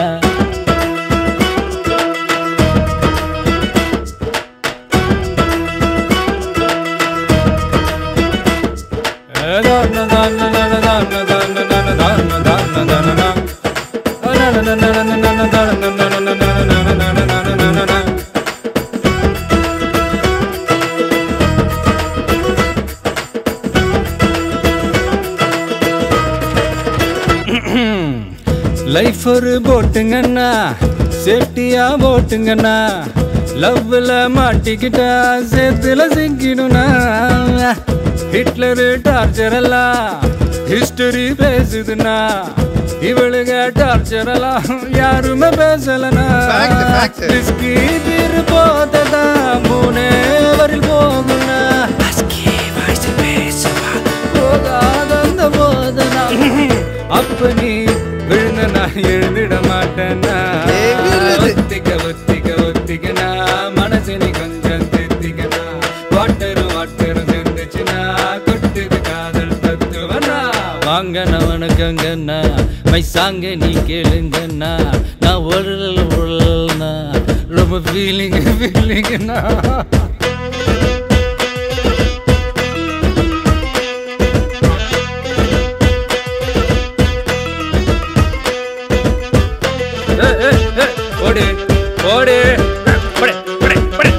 லைஃப் ஒரு போட்டுங்கண்ணா சேஃப்டியா போட்டுங்கண்ணா லவ்ல மாட்டிக்கிட்டா சேத்துல சிக்கிடும்னா ஹிட்லரு டார்ச்சர் எல்லாம் ஹிஸ்டரி பேசுதுன்னா இவளுங்க டார்ச்சர் எல்லாம் யாருமே பேசலனா Fact, fact. ரிஸ்கி தீர் போததா மூணே வரில் போகும்னா போகாத அந்த போதனா அப்ப நீ விழுந்த நான் எழுந்திட மாட்டேன்னா ஒத்திக்க ஒத்திக்க ஒத்திக்கனா மனசு நீ கொஞ்சம் திருத்திக்கனா வாட்டரு வாட்டரு சேர்ந்துச்சுன்னா கொட்டுது காதல் தத்துவனா வாங்கண்ணா வணக்கங்கண்ணா மை சாங்க நீ கேளுங்கண்ணா நான் உழல் உழல்னா ரொம்ப ஃபீலிங் ஃபீலிங்னா ஏய், ஏய், ஓடு ஓடு படே படே படே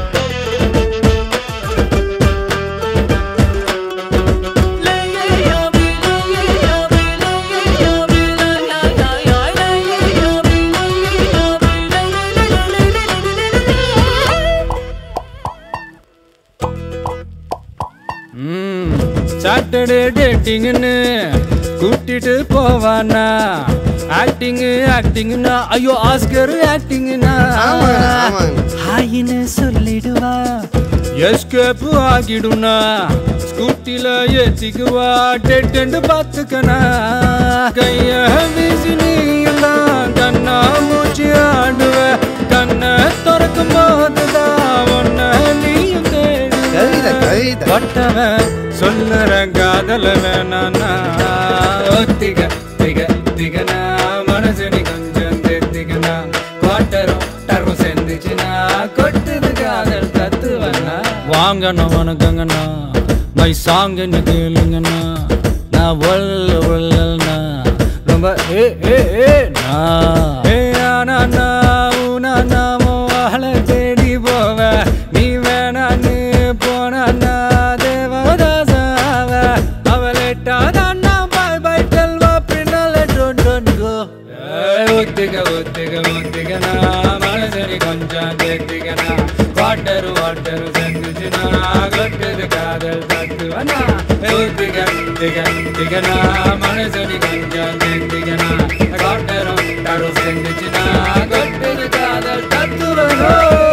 சாட்டர்டே டேட்டிங்னு கூட்டிட்டு போவானா ஆக்டிங் ஆக்டிங்னா ஐயோ ஆஸ்கர் ஆக்டிங்னா ஹாயின்னு சொல்லிடுவா எஸ்கேப் ஆகிடுனா ஸ்கூட்டில ஏத்திக்குவா டெட்டு பார்த்துக்கனா கைய வீசி நீ எல்லாம் கண்ணா மூச்சு ஆடுவ கண்ணை திறக்கும் போதுதான் ஒன்ன நீயும் தேடுவ பட்டவன் சொல்லுற காதல வேணானா ஒத்திக திக திகனா மனசு நீ கொஞ்சம் தெத்திகனா குவாட்டரும் டரும் சேர்ந்துச்சுனா கொட்டுது காதல் தத்துவனா வாங்கண்ணா வணக்கங்கண்ணா மை சாங் என்ன கேளுங்கண்ணா நான் ஒல்ல ஒல்லண்ணா ரொம்ப ஏ ஏ ஏ நான் ஏ ஆனா ஊனா நாமோ வாழ தேடி போவ நீ வேணான்னு போனா தேவதாசாவ அவளேட்டாதான் பாய் பாய் டெல்வா பின்னால டோன் டோன் கோ ஒத்திக ஒத்திக ஒத்திகனா மனசரி கொஞ்சம் கேத்திகனா வாட்டர் வாட்டர் செஞ்சுச்சுனா கொட்டுது காதல் தத்துவனா ஒத்திக திக திகனா மனசரி கொஞ்சம் கேத்திகனா வாட்டரும் டரும் செஞ்சுச்சுனா கொட்டுது காதல் தத்துவனா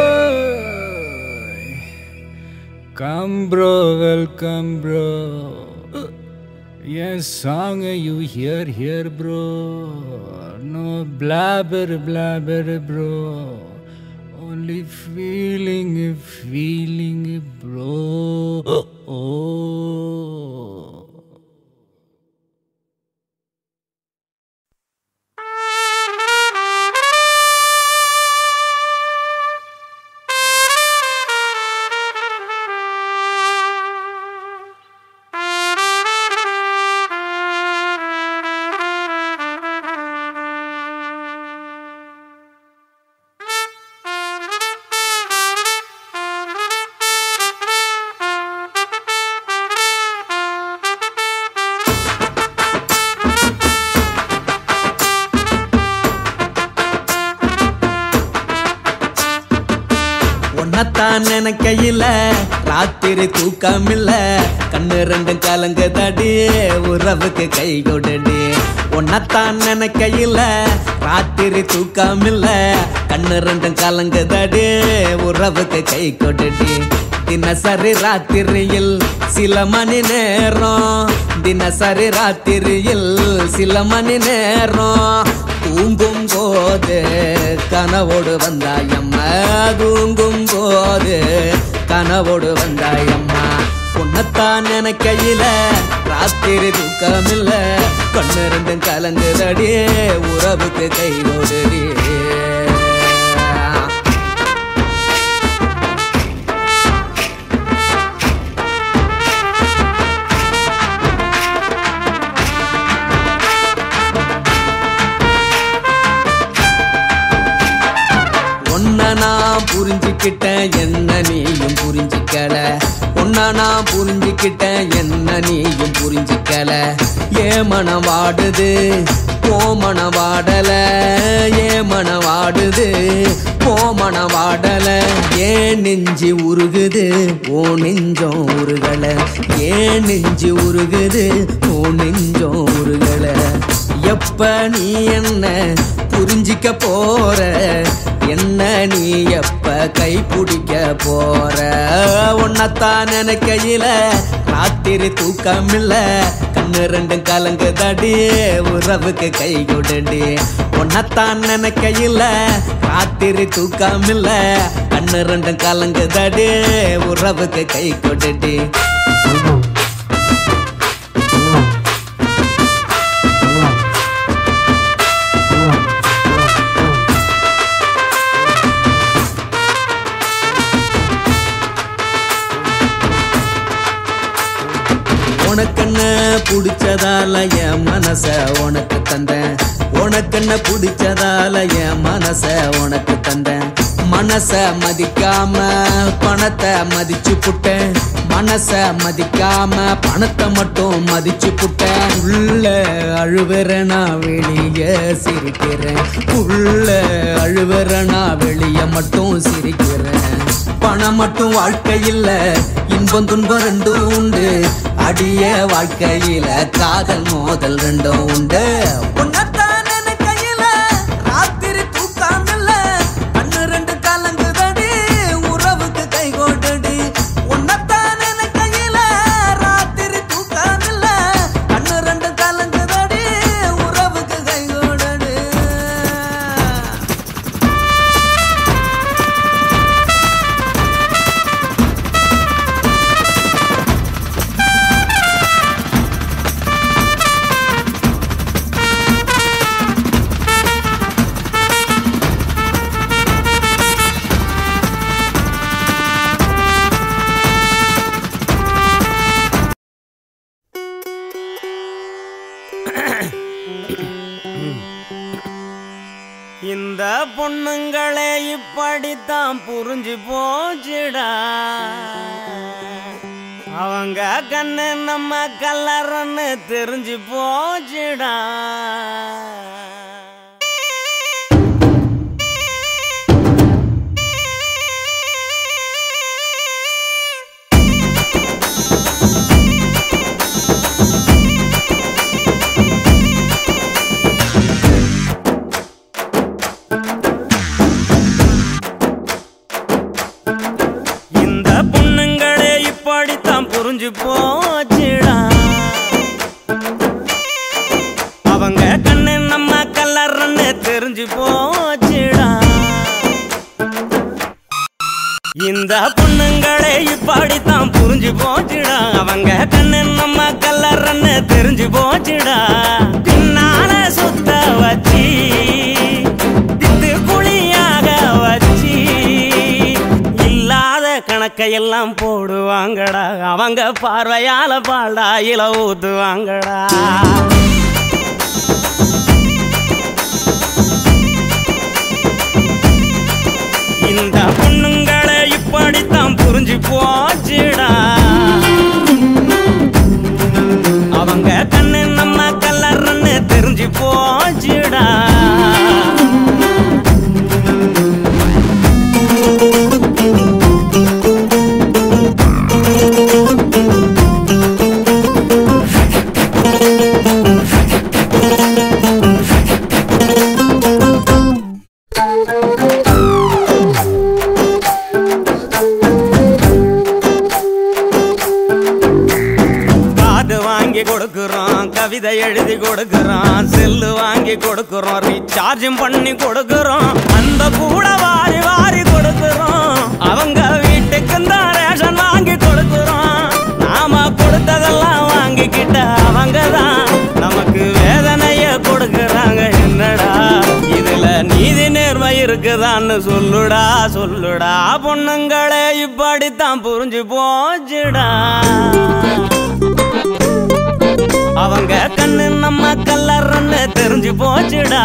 Come bro, welcome bro. Yes, song you hear here bro. No blabber blabber bro. Only feeling feeling bro. Oh. உன்னத்தான் நினைக்கையில ராத்திரி தூக்கம் இல்ல கண்ணு ரெண்டும் கலங்குதடி உறவுக்கு கை கொடுடி உன்னத்தான் நினைக்கையில ராத்திரி தூக்கம் இல்ல கண்ணு ரெண்டும் கலங்குதடி உறவுக்கு கை கொடுடி தினசரி ராத்திரியில் சில மணி நேரம் தினசரி ராத்திரியில் சில மணி நேரம் தூங்கும் போது கனவோடு வந்தாயம்மா தூங்கும் போது கனவோடு வந்தாயம்மா உன்னத்தான் நினைக்கையில ராத்திரி தூக்கமில்ல கண்ணு ரெண்டும் கலங்குதடி உறவுக்கு கை ஓடுடி உன்னை நான் புரிஞ்சுக்கிட்டேன் என்ன நீயும் புரிஞ்சுக்கல உன்னை நான் புரிஞ்சுக்கிட்டேன் என்ன நீயும் புரிஞ்சுக்கல ஏ மனம் வாடுது ஓ மனம் வாடல ஏ மனம் வாடுது ஓ மனம் வாடல ஏன் நெஞ்சு உருகுது ஓ நெஞ்சம் உருகல ஏன் நெஞ்சு உருகுது ஓ நெஞ்சம் உருகல எப்ப நீ என்ன புரிஞ்சிக்க போற என்ன நீ எப்ப கை பிடிக்க போற உன்னத்தான் நினைக்கையில ராத்திரி தூக்கம் இல்ல கண்ணு ரெண்டும் கலங்குதடி உறவுக்கு கை கொடுடி உன்னத்தான் நினைக்கையில ராத்திரி தூக்கம் இல்ல கண்ணு ரெண்டும் கலங்குதடி உறவுக்கு கை கொடுடி உனக்கு என்ன பிடிச்சதால என் மனச உனக்கு தந்தேன் உனக்குன்னு பிடிச்சதால என் மனச உனக்கு தந்தேன் மனச மதிக்காம பணத்தை மதிச்சு புட்டேன் மனச மதிக்காம பணத்தை மட்டும் மதிச்சு புட்டேன் உள்ள அழுவுற நான் வெளிய சிரிக்கிறேன் உள்ள அழுவுற நான் வெளிய மட்டும் சிரிக்கிறேன் பணம் மட்டும் வாழ்க்கை இல்ல இன்பம் துன்பம் ரெண்டும் உண்டு அடிய வாழ்க்கையில காதல் மோதல் ரெண்டும் உண்டு உன்னைத்தான் நினைக்கையில ராத்திரி தூக்கம் இல்ல கண்ணு ரெண்டு கலங்குதடி உறவுக்கு கை கோட்டடி உன்னைத்தான் நினைக்கையில ராத்திரி தூக்கம் இல்ல கண்ணு ரெண்டு கலங்குதடி உறவுக்கு கை கோட்டடி இந்த பொண்ணுங்களே இப்படித்தான் புரிஞ்சு போச்சுடா அவங்க கண்ணு நம்ம கல்லறன்னு தெரிஞ்சு போச்சுடா இந்த பொண்ணுங்களே இப்படித்தான் புரிஞ்சு போச்சுடா அவங்க கண்ணு நம்ம கல்லறன்னு தெரிஞ்சு போச்சுடா இந்த பொண்ணுங்களே இப்படித்தான் புரிஞ்சு போச்சுடா அவங்க கண்ணு நம்ம கல்லறன்னு தெரிஞ்சு போச்சுடா பின்னால சுத்த வச்சு திட்டு குழியாக வச்சு இல்லாத கணக்கையெல்லாம் போடுவாங்கடா அவங்க பார்வையால பால்டா இல ஊத்துவாங்கடா இந்த பொண்ணுங்களை இப்படித்தான் புரிஞ்சு போச்சுடா அவங்க கண்ணு நம்ம கல்லறன்னு தெரிஞ்சு போச்சுடா காது வாங்கி கொடுக்குறோம் கவிதை எழுதி கொடுக்குறோம் செல்லு வாங்கி கொடுக்குறோம் ரீசார்ஜும் பண்ணி கொடுக்குறோம் அந்த கூட வாரி வாரி கொடுக்குறோம் அவங்க வீட்டுக்கு தான் ரேஷன் வாங்கி கொடுக்குறோம் நாம கொடுத்ததெல்லாம் வாங்கிக்கிட்ட அவங்க தான் நமக்கு வேதனைய கொடுக்குறாங்க என்னடா இதுல நீதி நேர்மை இருக்குதான்னு சொல்லுடா சொல்லுடா பொண்ணுங்களே இப்படித்தான் புரிஞ்சு போச்சுடா அவங்க கண்ணு நம்ம கல்லறன்னு தெரிஞ்சு போச்சுடா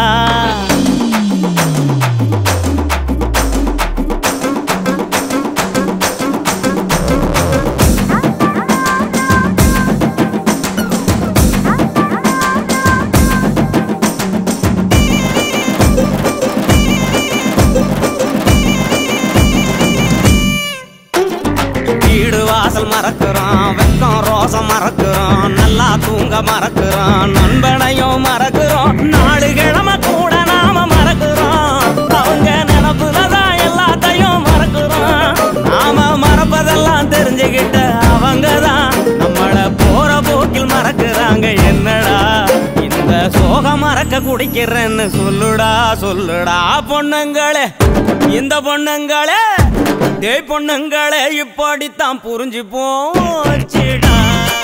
வீடு வாசல் மறக்கிறோம் வெக்கம் ரோசம் மறக்கிறோம் நல்லா தூங்க மறக்கிறோம் நண்பனையும் மறக்கிறோம் நாலு கிழமை கூட நாம மறக்கிறோம் அவங்க நினப்புலதான் எல்லாத்தையும் மறக்கிறோம் நாம மறப்பதெல்லாம் தெரிஞ்சுக்கிட்ட அவங்க தான் நம்மள போற போக்கில் மறக்கிறாங்க என்னடா இந்த சோகம் மறக்க குடிக்கிறேன்னு சொல்லுடா சொல்லுடா பொண்ணுங்களே இந்த பொண்ணுங்களே டேய் பொண்ணுங்களே இப்படித்தான் புரிஞ்சு போச்சுடா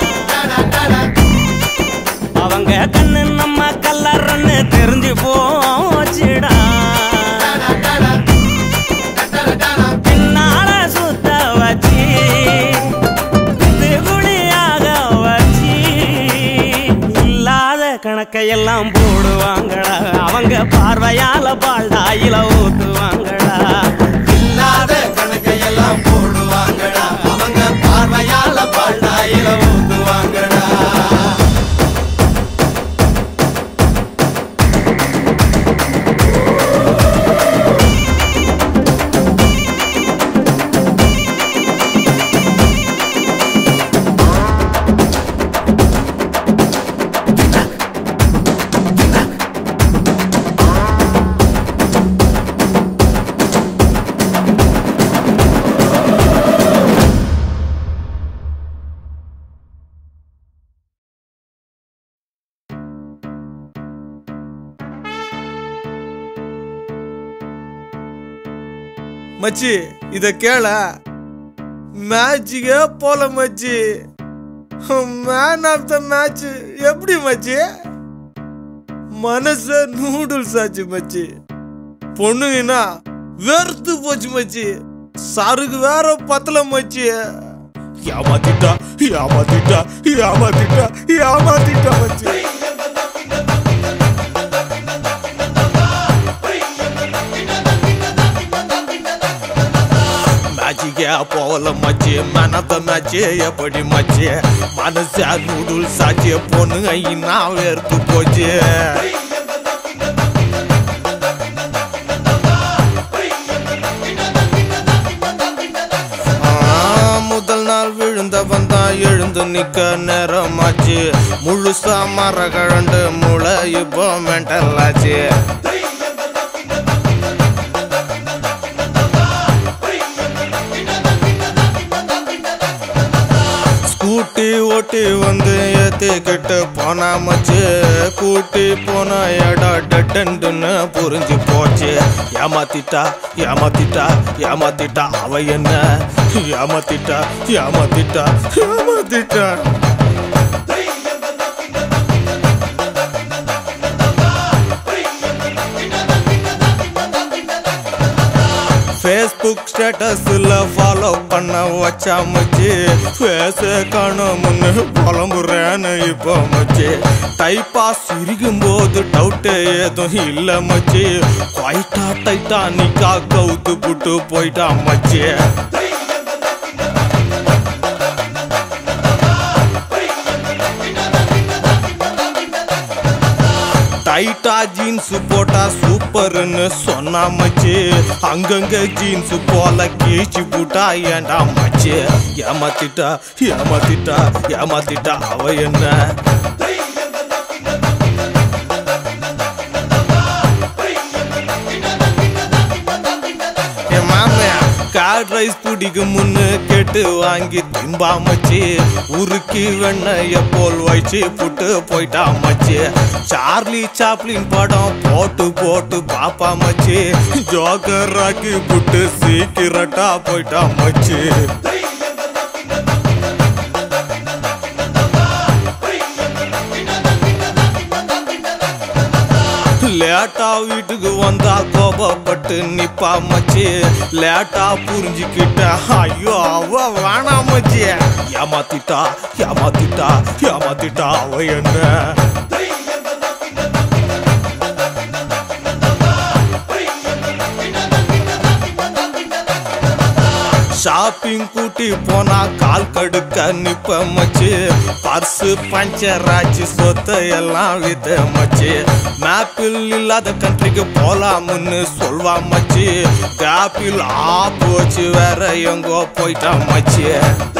அவங்க கண்ணு நம்ம கல்லறன்னு தெரிஞ்சு போச்சுடா பின்னால சுத்த வச்சு இது குழியாக வச்சு இல்லாத கணக்க கணக்கையெல்லாம் போடுவாங்கடா அவங்க பார்வையால பால்டாயில ஊத்துவாங்கடா இல்லாத கணக்கையெல்லாம் போடுவாங்கடா அவங்க பார்வையால பால்டாயில ஊத்துவாங்கடா மச்சி இத கேள மேட்சுக்கே போல மச்சி மேன் ஆஃப் த மேட்ச் எப்படி மச்சி மனச நூடுல்ஸ் ஆச்சு மச்சி பொண்ணுங்கன்னா வெறுத்து போச்சு மச்சி சருக்கு வேற பத்தல மச்சி ஏமாத்திட்டா ஏமாத்திட்டா ஏமாத்திட்டா ஏமாத்திட்டா மச்சி மேட்சுக்கே போகல மச்சி மனத்த மேட்ச்சு எப்படி மச்சி மனசு நூடுல்ஸ் ஆச்சு பொண்ணுங்க இன்னும் வெறுத்து போச்சு ஆ, முதல் நாள் விழுந்தவன் தான் எழுந்து நிக்க நேரமாச்சு முழுசா மர கழண்டு முளை இப்போ மென்டல் ஆச்சு ஸ்கூட்டி ஓட்டி வந்து ஏத்திக்கிட்டு போனா மச்சு கூட்டி போன இடம் டெட்டுன்னு புரிஞ்சு போச்சு ஏமாத்திட்டா ஏமாத்திட்டா ஏமாத்திட்டா அவ என்ன ஏமாத்திட்டா ஏமாத்திட்டா ஏமாத்திட்டா ஃபேஸ்புக் ஸ்டேட்டஸ்ல ஃபாலோ பண்ண வச்சா மச்சி ஃபேஸ காணோம்னு புலம்புறேன்னு இப்போ மச்சி டைப்பா சிரிக்கும் போது டவுட்டு ஏதும் இல்ல மச்சி குவைட்டா டைட்டானிக்கா கவுத்து புட்டு போயிட்டா மச்சி டைட்டா ஜீன்ஸ் போட்டா சூப்பர்னு சொன்னா மச்சி அங்கங்க ஜீன்ஸ் போல கீச்சு போட்டா ஏண்டா மச்சி ஏமாத்திட்டா ஏமாத்திட்டா ஏமாத்திட்டா அவ என்ன என் மாமையா கார்ட் ரைஸ் பிடிக்கும் முன்னு கேட்டு வாங்கி திம்பா மச்சி உருக்கி வெண்ணைய போல் வச்சு புட்டு போயிட்டா மச்சி சார்லி சாப்ளின் படம் போட்டு போட்டு பாப்பா மச்சி ஜோக்கர் ராக்கி புட்டு சீக்கிரட்டா போயிட்டா மச்சி லேட்டா வீட்டுக்கு வந்தா கோபப்பட்டு நிப்பா மச்சி லேட்டா புரிஞ்சுக்கிட்ட ஐயோ அவ வேணாம் மச்சி ஏமாத்திட்டா ஏமாத்திட்டா ஏமாத்திட்டா அவ என்ன ஷாப்பிங் கூட்டி போனா கால் கடுக்க நிப்ப மச்சு பர்சு பஞ்சர் ஆச்சு சொத்தை எல்லாம் வித்த மச்சு மேப்பில் இல்லாத கண்ட்ரிக்கு போலாம்னு சொல்வா மச்சு கேப்பில் ஆ போச்சு வேற எங்கோ போயிட்டா மச்சு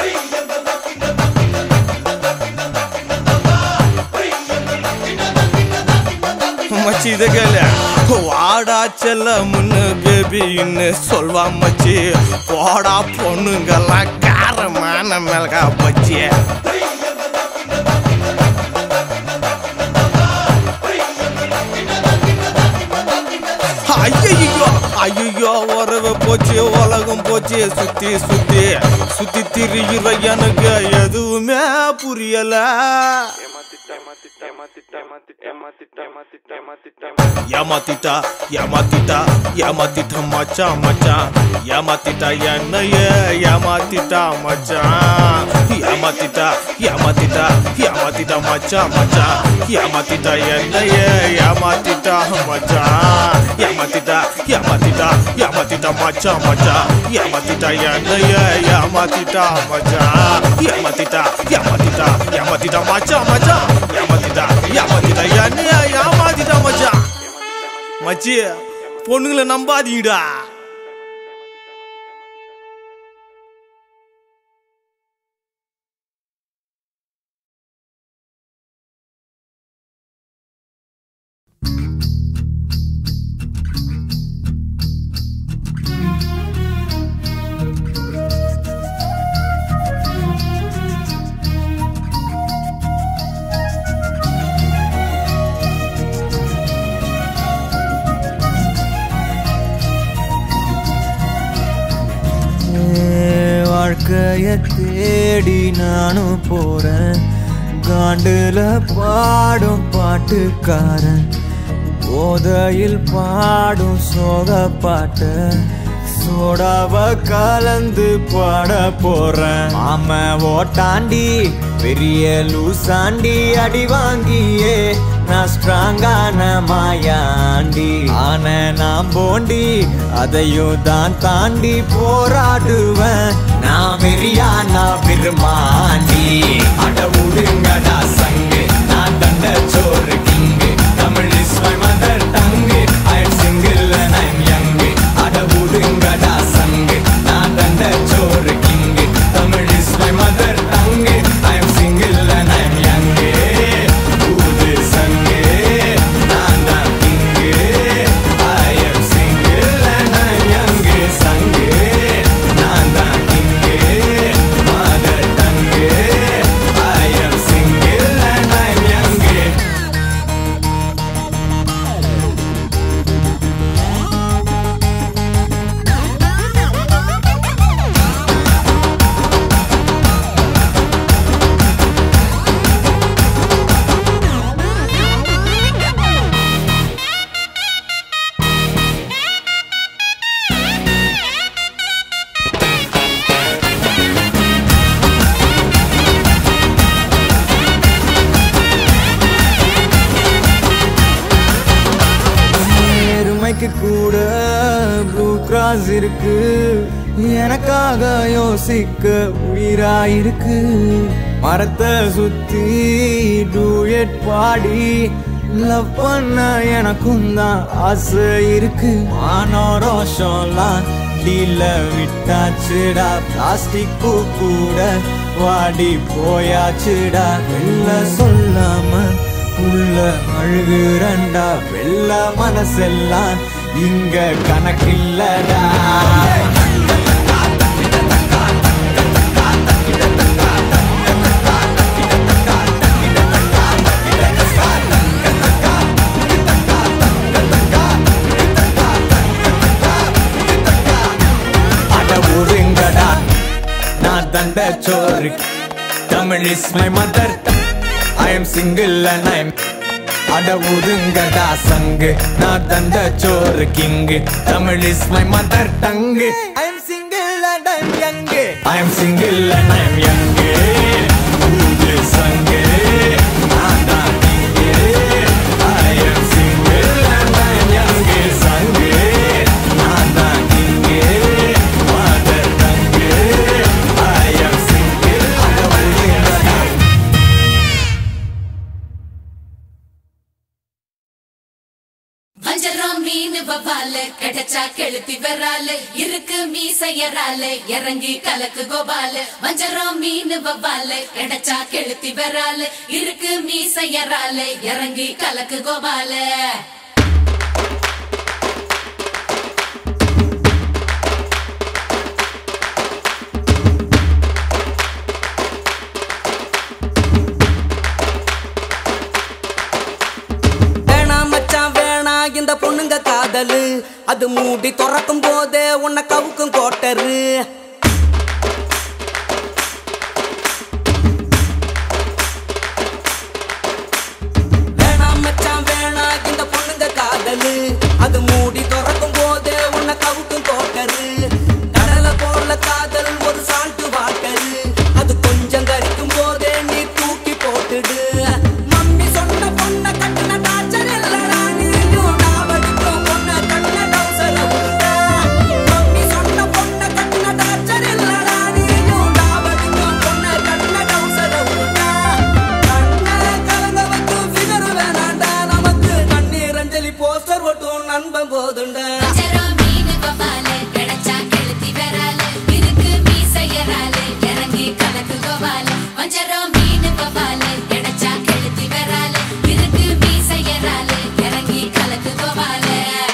மச்சி இத கேளு வாடா செல்ல முன்னு பேபின்னு சொல்வா மச்சி போடா பொண்ணுங்கெல்லாம் காரமான மிளகா பச்சி ஐயோ ஐயோ உறவு போச்சு உலகம் போச்சு சுத்தி சுத்தி சுத்தி திரிகிற எனக்கு எதுவுமே புரியல ஏமாத்திட்டா ஏமாத்திட்டா ஏமாத்திட்டா மச்சான் மச்சான் ஏமாத்திட்டா என்னைய ஏமாத்திட்டா மச்சான் ஏமாத்திட்டா ஏமாத்திட்டா ஏமாத்திட்டா மச்சான் மச்சான் ஏமாத்திட்டா என்னைய ஏமாத்திட்டா மச்சான் ஏமாத்திட்டா ஏமாத்திட்டா ஏமாத்திட்டா மச்சான் மச்சான் ஏமாத்திட்டா என்னைய ஏமாத்திட்டா மச்சான் ஏமாத்திட்டா ஏமாத்திட்டா ஏமாத்திட்டா மச்சான் மச்சான் ஏமாத்திட்டா ஏமாத்திட்டா என்னைய ஏமாத்திட்டா மச்சான் மச்சி பொண்ணுங்களை நம்பாதீங்கடா வாழ்க்கைய தேடி நானும் போறேன் காண்டுல பாடும் பாட்டுக்காரன் போதையில் பாடும் சோக பாட்ட சோடாவ கலந்து பாட போறேன் ஆம ஓட்டாண்டி பெரிய லூசாண்டி அடி வாங்கியே நான் ஸ்ட்ராங்கான மாயாண்டி ஆன நான் போண்டி அதையும் தான் தாண்டி போராடுவேன் நான் வெறியா நான் பெருமாண்டி அட உடுங்கடா சங்கு நான் தண்ட சோறு king Tamil is my mother tongue I am single and I am young அட உடுங்கடா சங்கு நான் தண்ட சோறு king Tamil is my mother tongue I am single and I am young ஊது சங்கு நான் தான் king I am single and I am young சங்கு நான் தான் king mother tongue I am single and I am young எருமைக்கு கூட ப்ளூ கிராஸ் இருக்கு எனக்காக யோசிக்க உயிராயிருக்கு மரத்தை சுத்தி டூயட் பாடி லவ் பண்ண எனக்கும் தான் ஆசை இருக்கு மானோ ரோஷம்லாம் டீல விட்டாச்சுடா பிளாஸ்டிக் பூ கூட வாடி போயாச்சுடா வெளில சொல்லாம உள்ள அழுகுறண்டா வெள்ள மனசெல்லாம் இங்க கணக்கில்லடா அட ஒருங்கடா நான் தண்ட சோறு Tamil is my mother I am single and I am அட ஒதுங்கடா சங்கு நான் தண்ட சோறு king Tamil is my mother tongue I am single and I am young I am single and I am young ஊது சங்கு நான் தான் king I am single and I am young சங்கு நான் தான் king mother tongue I am single அட ஒதுங்கடா வஞ்சரம் மீன் வவால கிடைச்சா கெளுத்தி வரால இருக்கு மீசையரால இறங்கி கலக்கு கோபால வஞ்சரம் மீன் வவால கிடைச்சா கெளுத்தி வரால இருக்கு மீசையரால இறங்கி கலக்கு கோபால வேணா மச்சான் வேணா இந்த பொண்ணுங்க காதலு அது மூடி திறக்கும் போதே உன்னை கவுக்கும் கோட்டரு வேணா மச்சான் வேணா அது மூடி திறக்கும் போதே உன்னை கவுக்கும் கோட்டரு கடலை போல காதல் ஒரு சால்ட்டு வாட்டரு அது கொஞ்சம் கரிக்கும் போதே நீ தூக்கி போட்டுடு மம்மி சொன்ன பொண்ண கட்டின டார்ச்சர் இல்லடா நீயும் டாவடிக்கும் பொண்ண கட்டின டவுசர உண்டா மம்மி சொன்ன பொண்ண கட்டின டார்ச்சர் இல்லடா நீயும் டாவடிக்கும் பொண்ண கட்டின டவுசர உண்டா கண்ண கலங்க வைக்கும் ஃபிகர் வேணாண்டா நமக்கு கண்ணீர் அஞ்சலி போஸ்டர் ஒட்டும் நண்பன் போதுண்டா வஞ்சரம் மீனு வவ்வாலு, கிடைச்சா கெளுத்தி விராலு, இருக்கு மீசையராலு, இறங்கி கலக்கு கோவாலு. வஞ்சரம் மீனு வவ்வாலு, கிடைச்சா கெளுத்தி விராலு, இருக்கு மீசையராலு, இறங்கி கலக்கு கோவாலு.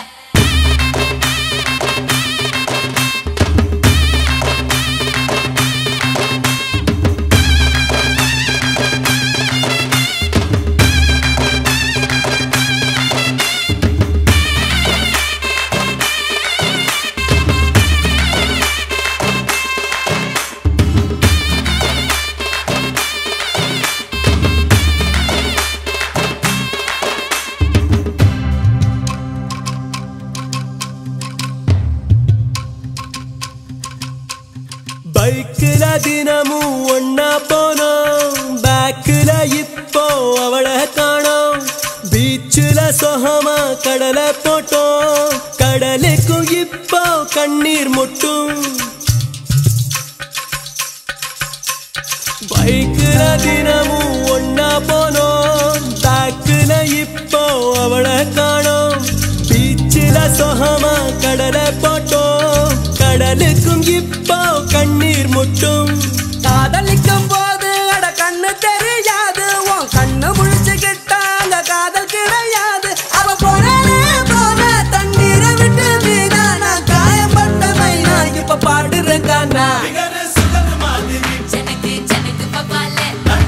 பைக்குல தினமும் ஒன்னா போனோம் பேக்குல இப்போ அவளை காணோம் பீச்சுல சொகமா கடலை போட்டோம் கடலுக்கும் இப்போ கண்ணீர் முட்டும் பைக்குல தினமும் ஒன்னா போனோம் பேக்குல இப்போ அவளை காணோம் பீச்சில சொகமா கடலை போட்டோம் கடலுக்கும் இப்போ கண்ணீர் முட்டும் காதலிக்கும் போது அட கண்ணு தெரியாது உன் கண்ணு முழிச்சுக்கிட்டா அங்க காதல் கிடையாது அவ போறானே போன தண்ணீரை விட்டு வீணா நான் காயப்பட்ட மைனா இப்ப பாடுறேன் கானா ஜனக்கு ஜனக்கு வவ்வாலு,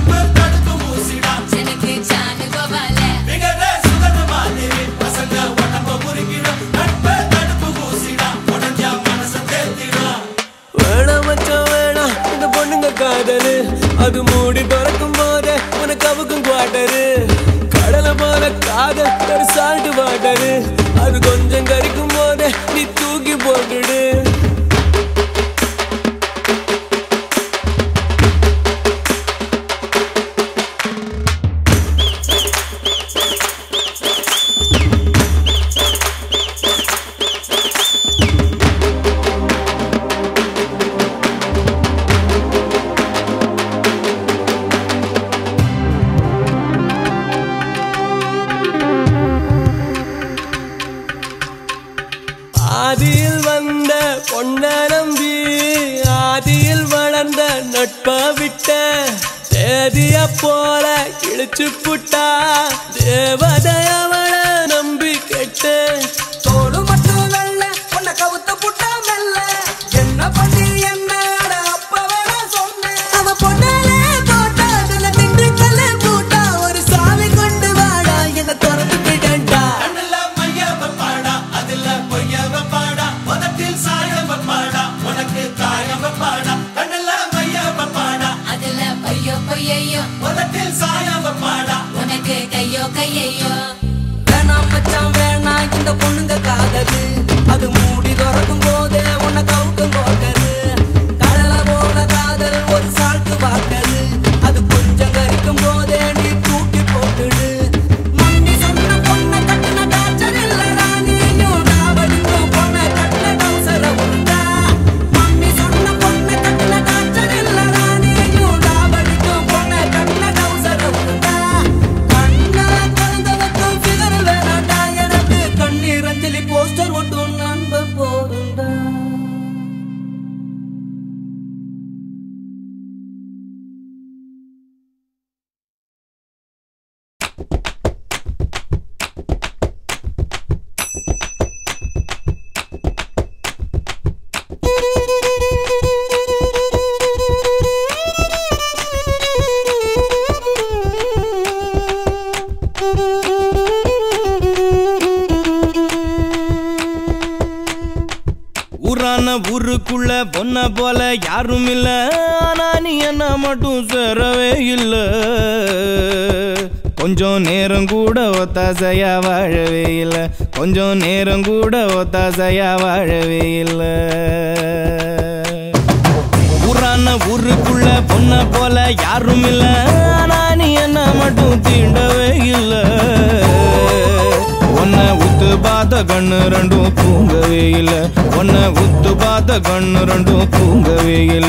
ஜனக்கு ஜானு கோவாலு. வேணாம் மச்சான் வேணாம் இந்த பொண்ணுங்க காதலு அது மூடி திறக்கும் போதே உனக்கு அவுக்கும் குவாட்டரு கடலை போல காதல் ஒரு சால்ட் வாட்டரு அது கொஞ்சம் கரிக்கும் போதே நீ தூக்கி போட்டுடு ஆதியில் வந்த பொன்ன நம்பி ஆதியில் வளர்ந்த நட்ப விட்ட தேதிய போல கிழிச்சு புட்டா தேவதைய அவளை நம்பி கெட்ட தோடு மட்டும் வெள்ள உன்னை கவுத்த புட்டா மெல்ல என்ன பண்ணி என்ன அட அப்ப வேணா சொன்னேன் அவ பொண்ணாலே போட்டா அதுல திண்டுக்கல்ல பூட்டா ஒரு சாவி கொண்டு வாடா என்ன திறந்து விடண்டா அதுல பொய்யோ பொய்யையோ உனக்கு கையோ கையையோ வேணாம் மச்சான் வேணாம் இந்த பொண்ணுங்க காதது அது மூடி திறக்கும் போதே உன்னை கவுக்கும் போட்டது கடலை போல காதல் ஒரு சால்ட்டு வாட்டது அது கொஞ்சம் கரிக்கும் போதே நீ தூக்கி போட்டுடு மம்மி சொன்ன பொண்ணை கட்டின டார்ச்சர் இல்லடா நீயும் டாவடிக்கும் பொண்ணை கட்டின டவுசர உண்டா மம்மி சொன்ன பொண்ணை கட்டின டார்ச்சர் இல்லடா நீயும் டாவடிக்கும் பொண்ணை கட்டின டவுசர உண்டா கண்ணா கலந்தவக்கும் ஃபிகர் வேணாண்டா எனக்கு கண்ணீர் அஞ்சலி போஸ்டர் ஒட்டும் நண்பன் போதுண்டா ஊரான ஊருக்குள்ள பொண்ண போல யாரும் இல்ல ஆனா நீ என்ன மட்டும் சேரவே இல்ல கொஞ்சம் நேரம் கூட ஒத்தாசையா வாழவே இல்லை கொஞ்சம் நேரம் கூட ஒத்தாசையா வாழவே இல்லை ஊரான ஊருக்குள்ள பொண்ண போல யாரும் இல்ல ஆனா நீ என்ன மட்டும் தீண்டவே இல்ல உன்னை உத்து பார்த்த கண்ணு ரெண்டும் தூங்கவே இல்ல உன்னை உத்து பார்த்த கண்ணு ரெண்டும் தூங்கவே இல்ல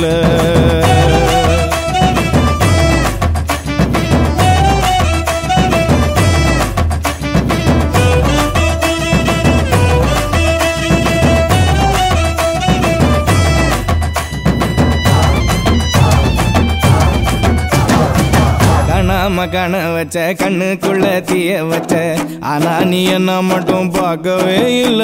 காணாம காண வச்ச கண்ணுக்குள்ள தீய வச்ச ஆனா நீ என்ன மட்டும் பார்க்கவே இல்ல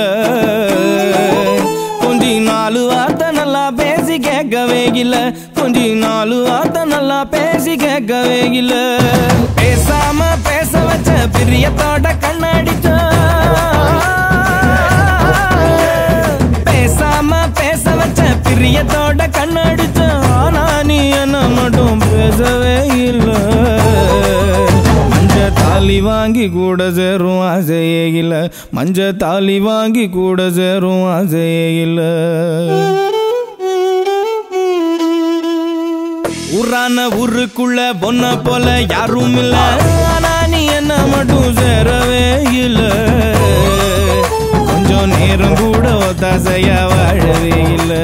கொஞ்சி நாலு வார்த்தை நல்லா பேசி கேட்கவே இல்ல கொஞ்சி நாலு வார்த்தை நல்லா பேசி கேட்கவே இல்ல பேசாம பேச வச்ச பிரியத்தோட கண்ணடிச்ச பேசாம பேச வச்ச பிரியத்தோட கண்ணடிச்ச ஆனா நீ என்ன மட்டும் பேசவே இல்ல மஞ்ச தாலி வாங்கி கூட சேரும் ஆசையே இல்ல மஞ்ச தாலி வாங்கி கூட சேரும் ஆசையே இல்ல ஊரான ஊருக்குள்ள பொண்ண போல யாரும் இல்ல ஆனா நீ என்ன மட்டும் சேரவே இல்ல கொஞ்சம் நேரம் கூட ஒத்தாசையா வாழவே இல்ல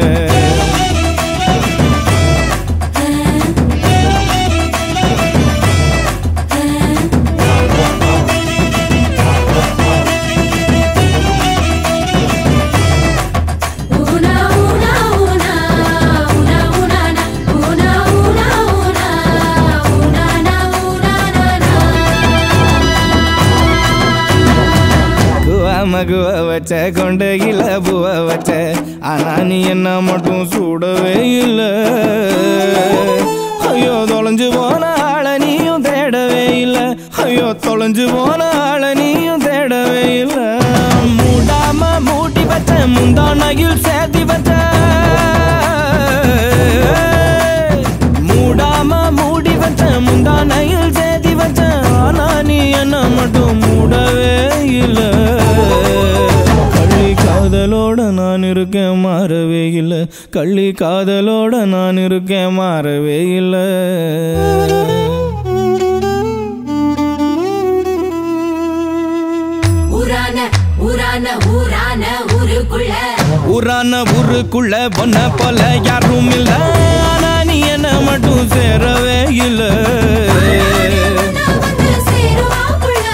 Una, una, una, una, una, na, una, una, una, una, na, una, na, na. குவா மகுவ வச்ச கொண்டையில பூவ வச்ச ஆனா நீ என்ன மட்டும் சூடவே இல்ல ஐயோ தொலைஞ்சு போன ஆள நீயும் தேடவே இல்ல ஐயோ தொலைஞ்சு போன ஆள நீயும் தேடவே இல்ல மூடாம மூடி வச்ச முந்தானையில் சேர்த்தி வச்ச மூடாம மூடி வச்ச முந்தானையில் சேர்த்தி வச்ச ஆனா நீ என்ன மட்டும் மூடவே இல்ல கள்ளி காதலோட நான் இருக்கேன் மாறவே இல்ல கள்ளி காதலோட நான் இருக்கேன் மாறவே இல்ல ஊரான ஊரான ஊரான ஊருக்குள்ள ஊரான ஊருக்குள்ள பொண்ண போல யாரும் இல்ல ஆனா நீ என்ன மட்டும் சேரவே இல்ல வந்து சேருவாப்புள்ள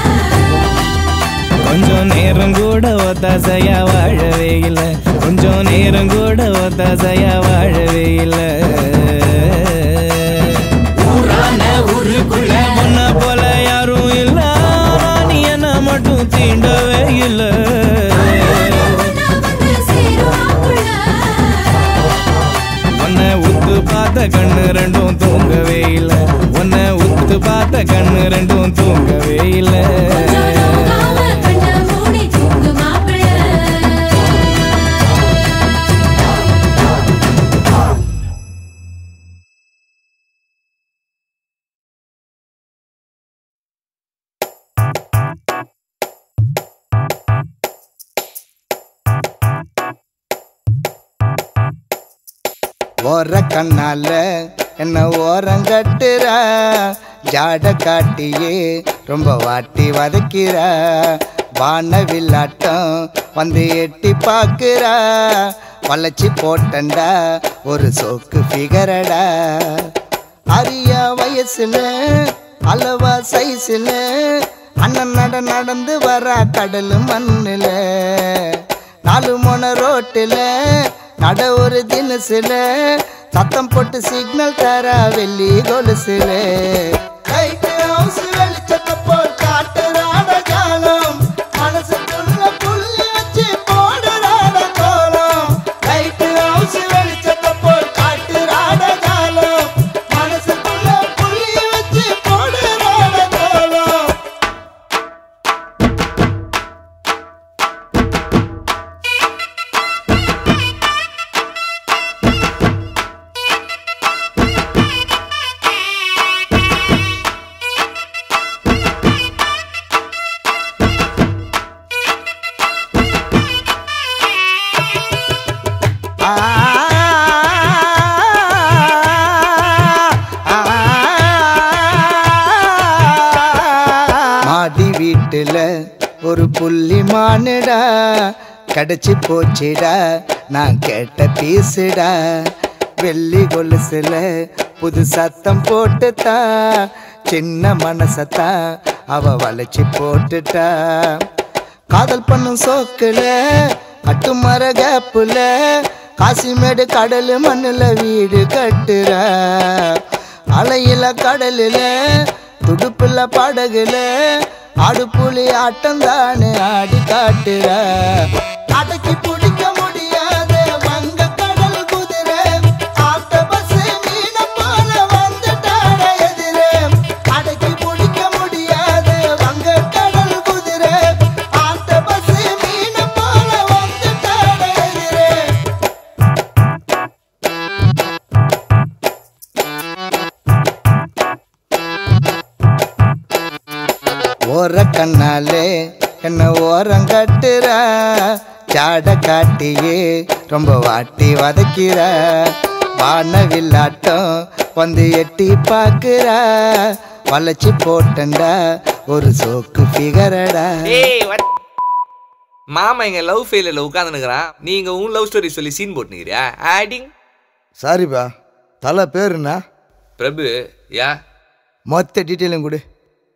கொஞ்சம் நேரம் கூட ஒத்தாசையா வாழவே இல்ல கொஞ்சம் நேரம் கூட ஒத்தாசையா வாழவே இல்ல ஊரான ஊருக்குள்ள பொண்ண போல யாரும் இல்ல ஆனா நீ என்ன மட்டும் தீண்டவே இல்ல வந்து சேருவாப்புள்ள உன்னை உத்து பார்த்த கண்ணு ரெண்டும் தூங்கவே இல்ல உன்னை உத்து பார்த்த கண்ணு ரெண்டும் தூங்கவே இல்ல காம கண்ண மூடி தூங்கு மாப்பிள்ள ஓர கண்ணால என்ன ஓரம் கட்டுற ஜாட காட்டியே ரொம்ப வாட்டி வதக்கிற வானவில்லாட்டம் வந்து எட்டி பார்க்கிற வளைச்சி போட்டண்டா ஒரு சோக்கு ஃபிகரடா அரிய வயசுல அளவா சைஸ்ல அண்ணன் நட நடந்து வர கடல் மண்ணுல நாலு மொன ரோட்டுல நட ஒரு தினசுல சத்தம் போட்டு சிக்னல் தர வெள்ளி கொலுசுல லைட் ஹவுஸ் வெளிச்சத்தை போல் காட்டுறாட காலம் மனசுக்குள்ள புள்ளி வச்சு போடுறாட கோலம் லைட் ஹவுஸ் வெளிச்சத்தை போல் காட்டுறாட காலம் மனசுக்குள்ள புள்ளி வச்சு போடுறாட கோலம் காட்டுல ஒரு புள்ளி மானுடா கிடைச்சி போச்சுடா நான் கேட்ட பீசுடா வெள்ளி கொலுசுல புது சத்தம் போட்டுட்டா சின்ன மனசத்தா அவ வளைச்சி போட்டுட்டா காதல் பண்ணும் சோக்குல கட்டுமர கேப்புல காசிமேடு கடல் மண்ணுல வீடு கட்டுற அலையில கடலுல துடுப்புல படகுல ஆடு புலி ஆட்டம் தானே ஆடி காட்டுற அடக்கி பிடிக்க முடியாத வங்க கடல் குதிரை ஆட்ட பஸ் மீன போல வந்துட்டாட எதிரே அடக்கி பிடிக்க முடியாத வங்க கடல் குதிரை ஆட்ட பஸ் மீன போல வந்துட்டாட எதிரே ஓர கண்ணாலே என்ன ஓரம் கட்டுற ஜாட காட்டியே ரொம்ப வாட்டி வதக்கிற வானவில்லாட்டம் வந்து எட்டி பார்க்கிற வளைச்சி போட்டண்டா ஒரு சோக்கு ஃபிகரடா ஏய் what? மாமா இங்க லவ் ஃபெயிலில் உட்காந்துனுக்குறான் நீங்க உன் லவ் ஸ்டோரி சொல்லி சீன் போட்டுனுக்கிறியா ஆடிங் சாரிப்பா தலை பேருண்ணா பிரபு யா மொத்த டீட்டெயிலும் கொடு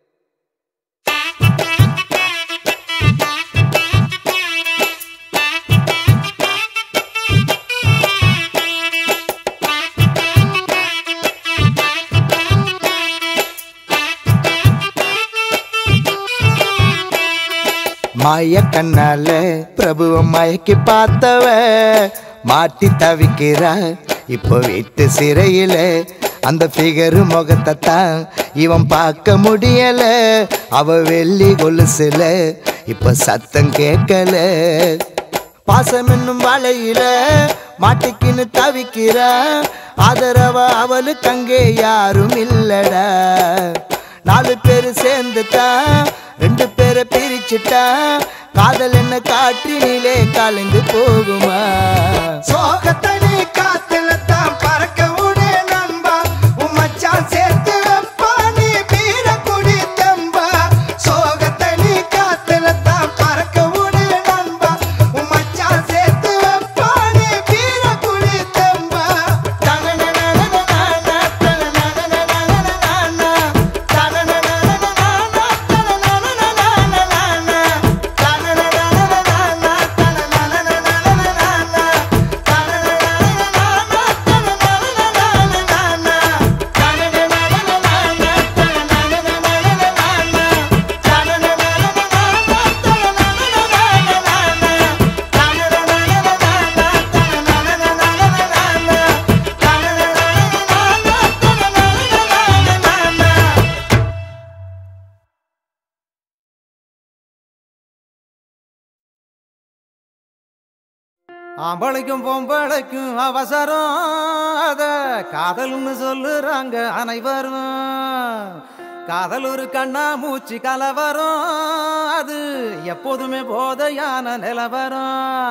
மாய கண்ணால பிரபுவ மயக்கி பார்த்தவ மாட்டி தவிக்கிறா இப்போ வீட்டு சிறையில அந்த ஃபிகரு முகத்தை தான் இவன் பார்க்க முடியல அவ வெள்ளி கொலுசுல இப்ப சத்தம் கேட்கல பாசம் என்னும் வலையில மாட்டிக்கின்னு தவிக்கிறா ஆதரவ அவளுக்கு அங்கே யாரும் இல்லடா நாலு பேரு சேர்ந்துட்டா ரெண்டு பேரை பிரிச்சுட்டா காதல் என்ன காற்றினிலே கலந்து போகுமா சோகத்தனி காத்துல தான் பறக்க விடு நண்பா உன் மச்சான் சேர்த்து வைப்பா நீ பீர குடி தம்பா சோகத்தனி காத்துல தான் பறக்க விடு நண்பா உன் மச்சான் சேர்த்து வைப்பா நீ பீர குடி தம்பா ஆம்பளைக்கும் பொம்பளைக்கும் அவசரம் அத காதல்னு சொல்லுறாங்க அனைவரும் காதல் ஒரு கண்ணா மூச்சு கலவரம் அது எப்போதுமே போதையான நிலவரம்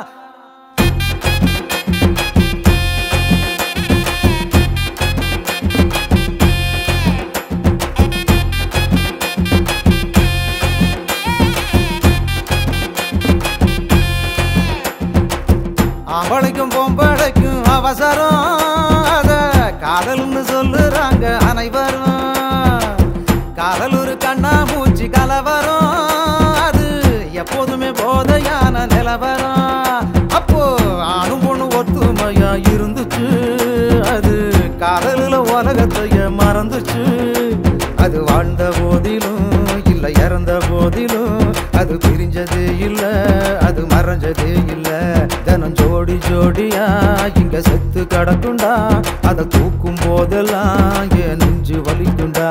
ஆம்பளைக்கும் பொம்பளைக்கும் அவசரம் அத காதல்னு சொல்லுறாங்க அனைவரும் காதல் ஒரு கண்ணா மூச்சு கலவரம் அது எப்போதுமே போதையான நிலவரம் அப்போ ஆணும் பொண்ணு ஒத்துமையா இருந்துச்சு அது காதலில் உலகத்தைய மறந்துச்சு அது வாழ்ந்த போதிலும் இல்ல இறந்த போதிலும் அது பிரிஞ்சது இல்ல அது மறைஞ்சது இல்ல தினம் ஜோடி ஜோடியா இங்க செத்து கிடக்குண்டா அதை தூக்கும் போதெல்லாம் என் நெஞ்சு வலிக்குண்டா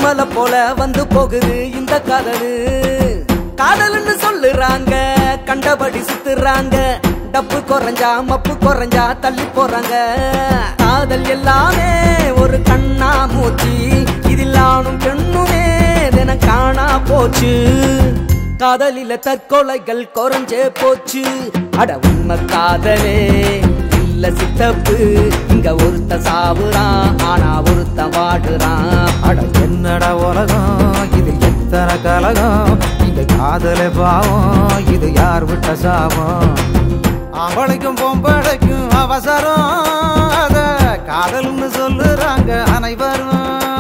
கருமலை போல வந்து போகுது இந்த காதலு காதல்னு சொல்லுறாங்க கண்டபடி சுத்துறாங்க டப்பு குறைஞ்சா மப்பு குறைஞ்சா தள்ளி போறாங்க காதல் எல்லாமே ஒரு கண்ணா மூச்சு இதில் ஆணும் பெண்ணுமே தினம் காணா போச்சு காதலில தற்கொலைகள் குறைஞ்சே போச்சு அட உண்மை காதலே இல்ல சித்தப்பு இங்க ஒருத்த சாவுறான் ஆனா ஒருத்த வாடுறான் அட என்னடா உலகம் இது எத்தனை கலகம் இந்த காதலே பாவம் இது யார் விட்ட சாபம் அவளைக்கும் பொம்பளைக்கும் அவசரம் அத காதல்னு சொல்லுறாங்க அனைவரும்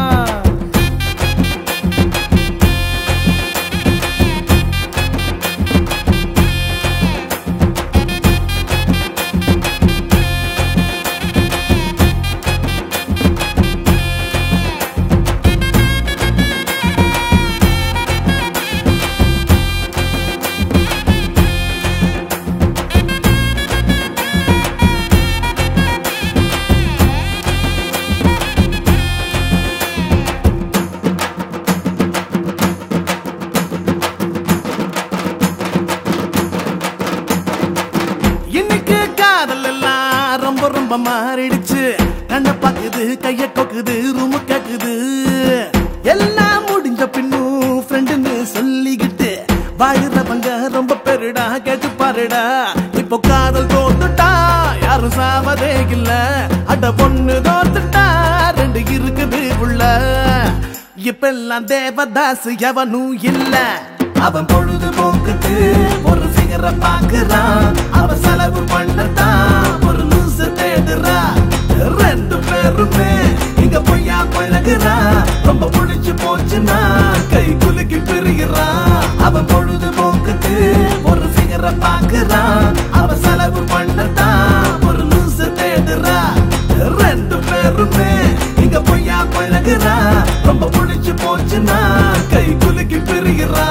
இன்னைக்கு காதல் எல்லாம் ரொம்ப ரொம்ப மாறிடுச்சு கண்ணை பாக்குது கைய கொக்குது ரூமு கேக்குது எல்லாம் முடிஞ்ச பின்னும் ஃப்ரெண்டுன்னு சொல்லிக்கிட்டு வாழுறவங்க ரொம்ப பெருடா கேட்டு பாருடா இப்போ காதல் தோத்துட்டா யாரும் சாவதே இல்ல அட பொண்ணு தோத்துட்டா ரெண்டு இருக்குது உள்ள இப்பெல்லாம் தேவதாஸ் எவனும் இல்ல அவன் பொழுது போக்குக்கு ஒரு ஃபிகரை பாக்குறான் அவன் செலவு பண்ணத்தான் ஒரு லூசு தேடுறா ரெண்டு பேருமே இங்க பொய்யா பழகுறா ரொம்ப புடிச்சு போச்சுன்னா கை குலுக்கி பிரிகிறா அவன் பொழுது போக்குக்கு ஒரு ஃபிகரை பாக்குறான் அவன் செலவு பண்ணத்தான் ஒரு லூசு தேடுறா ரெண்டு பேருமே இங்க பொய்யா பழகுறா ரொம்ப புடிச்சு போச்சுன்னா கை குலுக்கி பிரிகிறா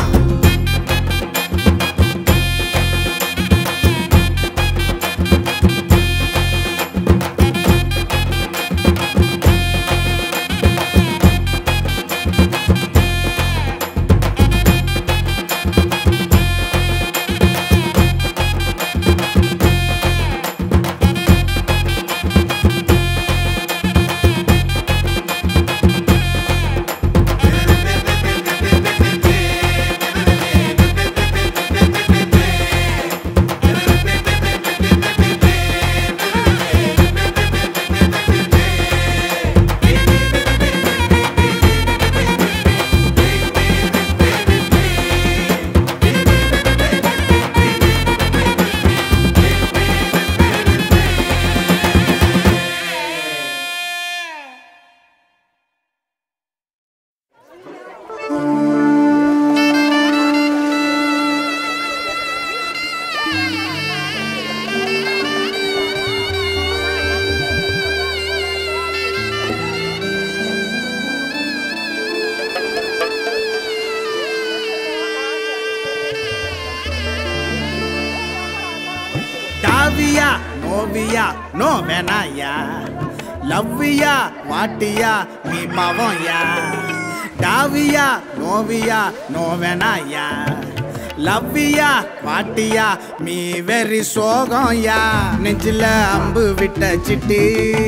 டாவியா நோவியா நோ வேணாயா லவ்வியா வாட்டியா நீ பாவம்யா டாவியா நோவியா நோ வேணாயா லவ்வியா வாட்டியா மீ வெறி சோகம்யா நெஞ்சில அம்பு விட்ட சிட்டு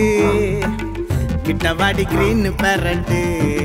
கிட்ட வாடி கிரீன் பெரட்டு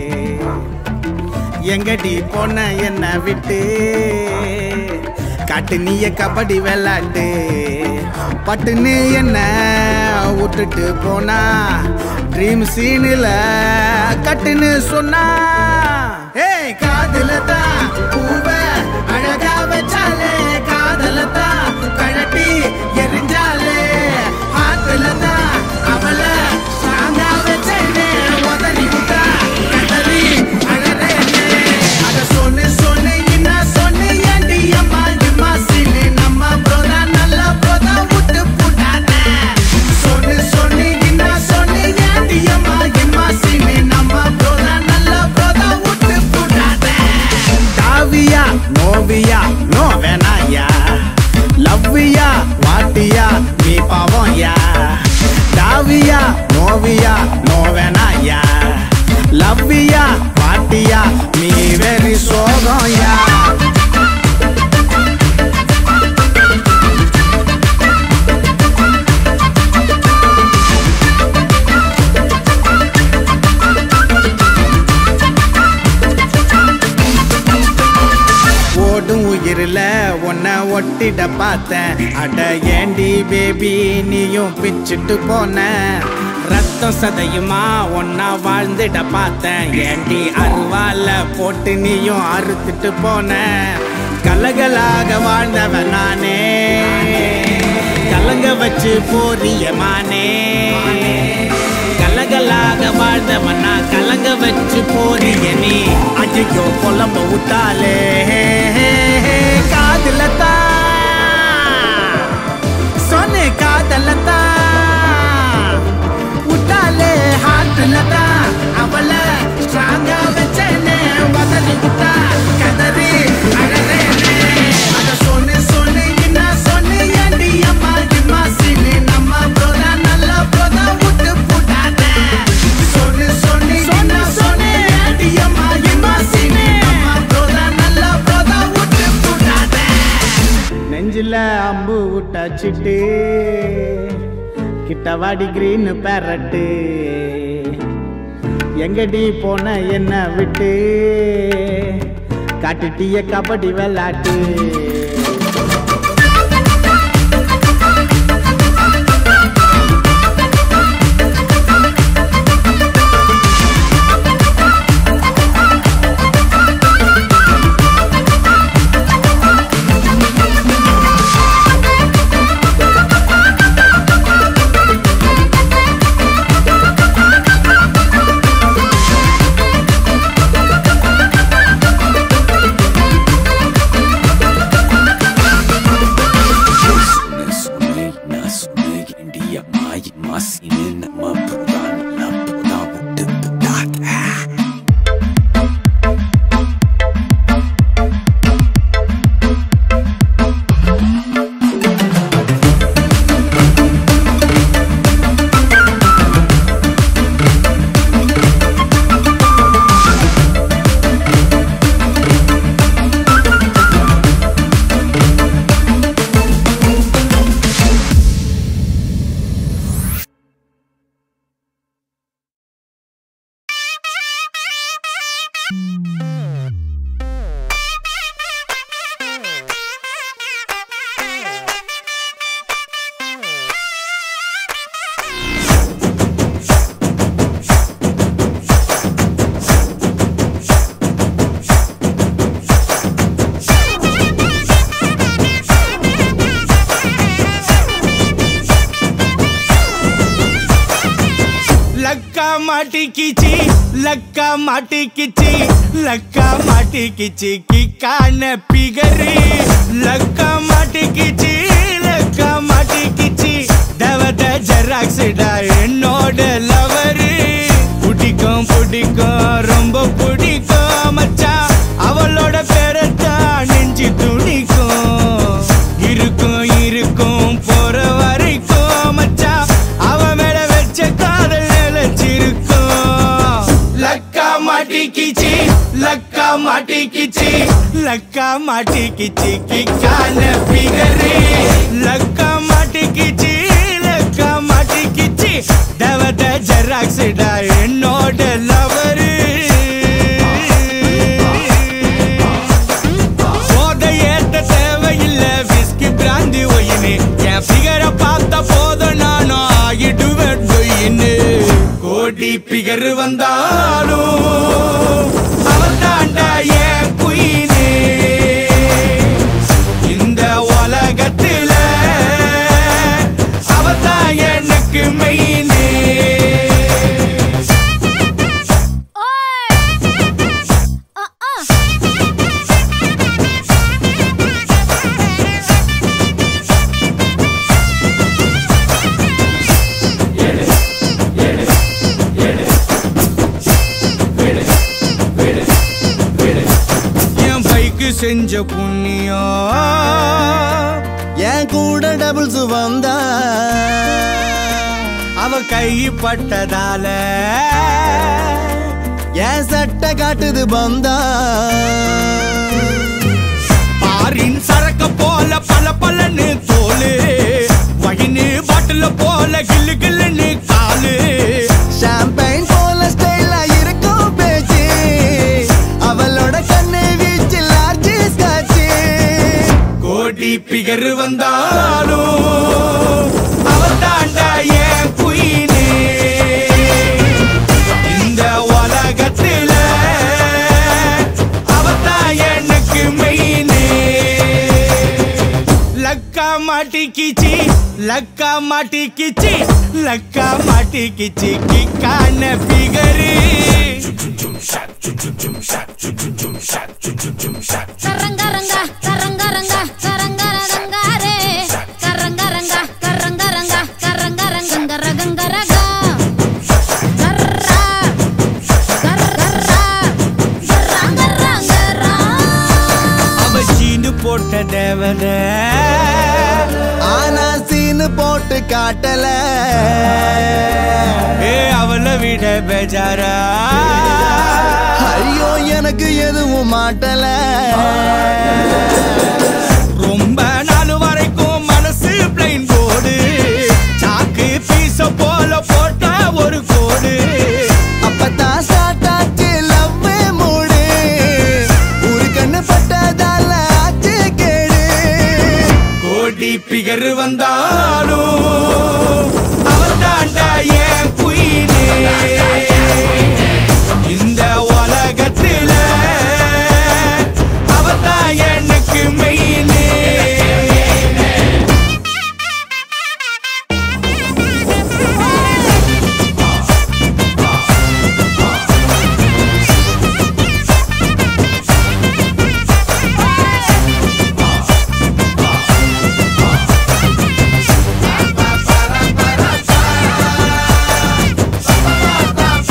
எங்கடி போன என்ன விட்டு காட்டு நீய கபடி விளாட்டு பட்டுன்னு என்ன விட்டுட்டு போனா ட்ரீம் சீனில் கட்டுன்னு சொன்னா ஏய் காதுல தான் பூவ அழகா வச்சாலே காதல தான் கழட்டி எரிஞ்சாலே ஆத்துல தான் அவளை சாங்கா வச்சேனே உதறி விட்டா கதறி அழறேனே அத சொன்னு சொன்னு என்ன சொன்னு ஏண்டி அம்மா இம்மா சீனு நம்ம ப்ரோதா நல்ல ப்ரோதா விட்டு புட்டானே சொன்னு சொன்னு என்ன சொன்னு ஏண்டி அம்மா இம்மா சீனு நம்ம ப்ரோதா நல்ல ப்ரோதா விட்டு புட்டானே டாவியா நோவியா நோ வேணாயா லவ்வியா வாட்டியா நீ பாவம் யா டாவியா நோவியா நோ வேணாயா லவ்வியா வாட்டியா மாட்டியா நீ வெறி சோகம் யா ஓடும் உயிரில் உன்னை ஒட்டிட பார்த்தேன் அட ஏண்டி பேபி நீயும் பிச்சுட்டு போன ரத்தம் சதையுமா ஒன்னா வாழ்ந்துட பார்த்தேன் ஏண்டி அருவால போட்டு நீயும் அறுத்துட்டு போன கலகலாக வாழ்ந்தவன் நானே கலங்க வச்சு போறியமானே கலகலாக வாழ்ந்தவன் நான் கலங்க வச்சு போறிய நீ அஜிக்கோ புலம்ப விட்டாலே காதல சொன்ன காதல விட்டாலே ஹார்ட்ல தான் அவளை ஸ்ட்ராங்கா வச்சேனே வதலி விட்டா கதறி அழறேனே அத சொன்னு சொன்னு என்ன சொன்னு ஏண்டி அம்மா இம்மா சின்னு நம்ம போதா நல்ல போதா விட்டு போட்டாத சொன்னு சொன்னு என்ன சொன்னு ஏண்டி அம்மா இம்மா சின்னு நம்ம போதா நல்ல போதா விட்டு போட்டாத நெஞ்சில அம்பு விட்டாச்சிட்டு கிட்டவாடி கிரீன் பேரட்டு எங்கடி போன என்ன விட்டு காட்டுட்டிய கபடி விளாட்டு லக்கா மாட்டிக்கிச்சி லக்கா மாட்டிக்கிச்சி லக்கா மாட்டிக்கிச்சி கிக்கான பிகரி லக்கா மாட்டிக்கிச்சி லக்கா மாட்டிக்கிச்சி தவத ஜெராக்ஸ்டா என்னோட லவரு பிடிக்கும் பிடிக்கும் ரொம்ப பிடிக்கும் மச்சான் அவளோட பேரத்தான் நெஞ்சு துணிக்கும் இருக்கும் இருக்கும் போற வரைக்கும் மச்சான் அவன் மேல வச்ச காதல் நிலைச்சிருக்கும் லக்கா மாட்டிக்கிச்சி லக்கா மாட்டிக்கிச்சி லக்கா மாட்டிக்கிச்சி கிக்கான பிகரி லக்கா மாட்டிக்கிச்சி லக்கா மாட்டிக்கிச்சி தவத ஜெராக்ஸ்டா என்னோட லவரு போதை ஏத்த தேவையில்ல விஸ்கி பிராந்தி ஒயினு என் பிகரை பார்த்த போதும் நானும் ஆகிடுவேன் டொயின்னு கோடி பிகர் வந்தாலும் அவள் தாண்டா என் குயினே இந்த உலகத்துல அவதான் எனக்கு மெயினே என் பைக்கு செஞ்ச புண்ணியம் என் கூட டபுள்ஸ் வந்தா அவ கை பட்டதால என் சட்டை காட்டுது பந்தா பாரின் சரக்க போல பல பலன்னு தோலு வயின்னு பாட்டில போல கில்லு கில்லுன்னு காலு ஷாம்பைன் போல ஸ்டைலா இருக்கும் பேச்சு அவளோட கண்ணு வீச்சு லார்ஜ் ஸ்காட்சி கோடி பிகர் வந்தாலும் அவள் தாண்டா என் குயினே இந்த உலகத்துல அவதான் எனக்கு மெயினே லக்கா மாட்டிக்கிச்சி லக்கா மாட்டிக்கிச்சி லக்கா மாட்டிக்கிச்சி கிக்கான பிகரு கரங்கரங்க கரங்கரங்க கரங்கரகங்காரே கரங்கரங்க கரங்கரங்க கரங்கரங்கரகங்கரகா கர்ரா கர்ரா கரங்கரங்கரா அவ சீனு போட்ட தேவத ஆனா சீனு போட்டு காட்டல ஏ அவளை விட பேஜாரா ஐயோ எனக்கு எதுவும் மாட்டல ரொம்ப நாள் வரைக்கும் மனசு பிளைன் போடு சாக்கு பீச போல போட்டா ஒரு கோடு அப்பதான் ஸ்டார்ட் ஆச்சு லவ் மூடு ஒரு கண்ணு பட்டதால ஆச்சு கேடு கோடி பிகர் வந்தாலும் அவள் தாண்டா என் குயினே இந்த உலகத்துல அவதான் எனக்கு மெயினே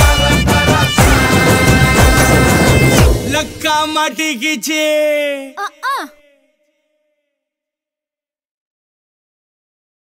லக்கா மாட்டிக்கிச்சு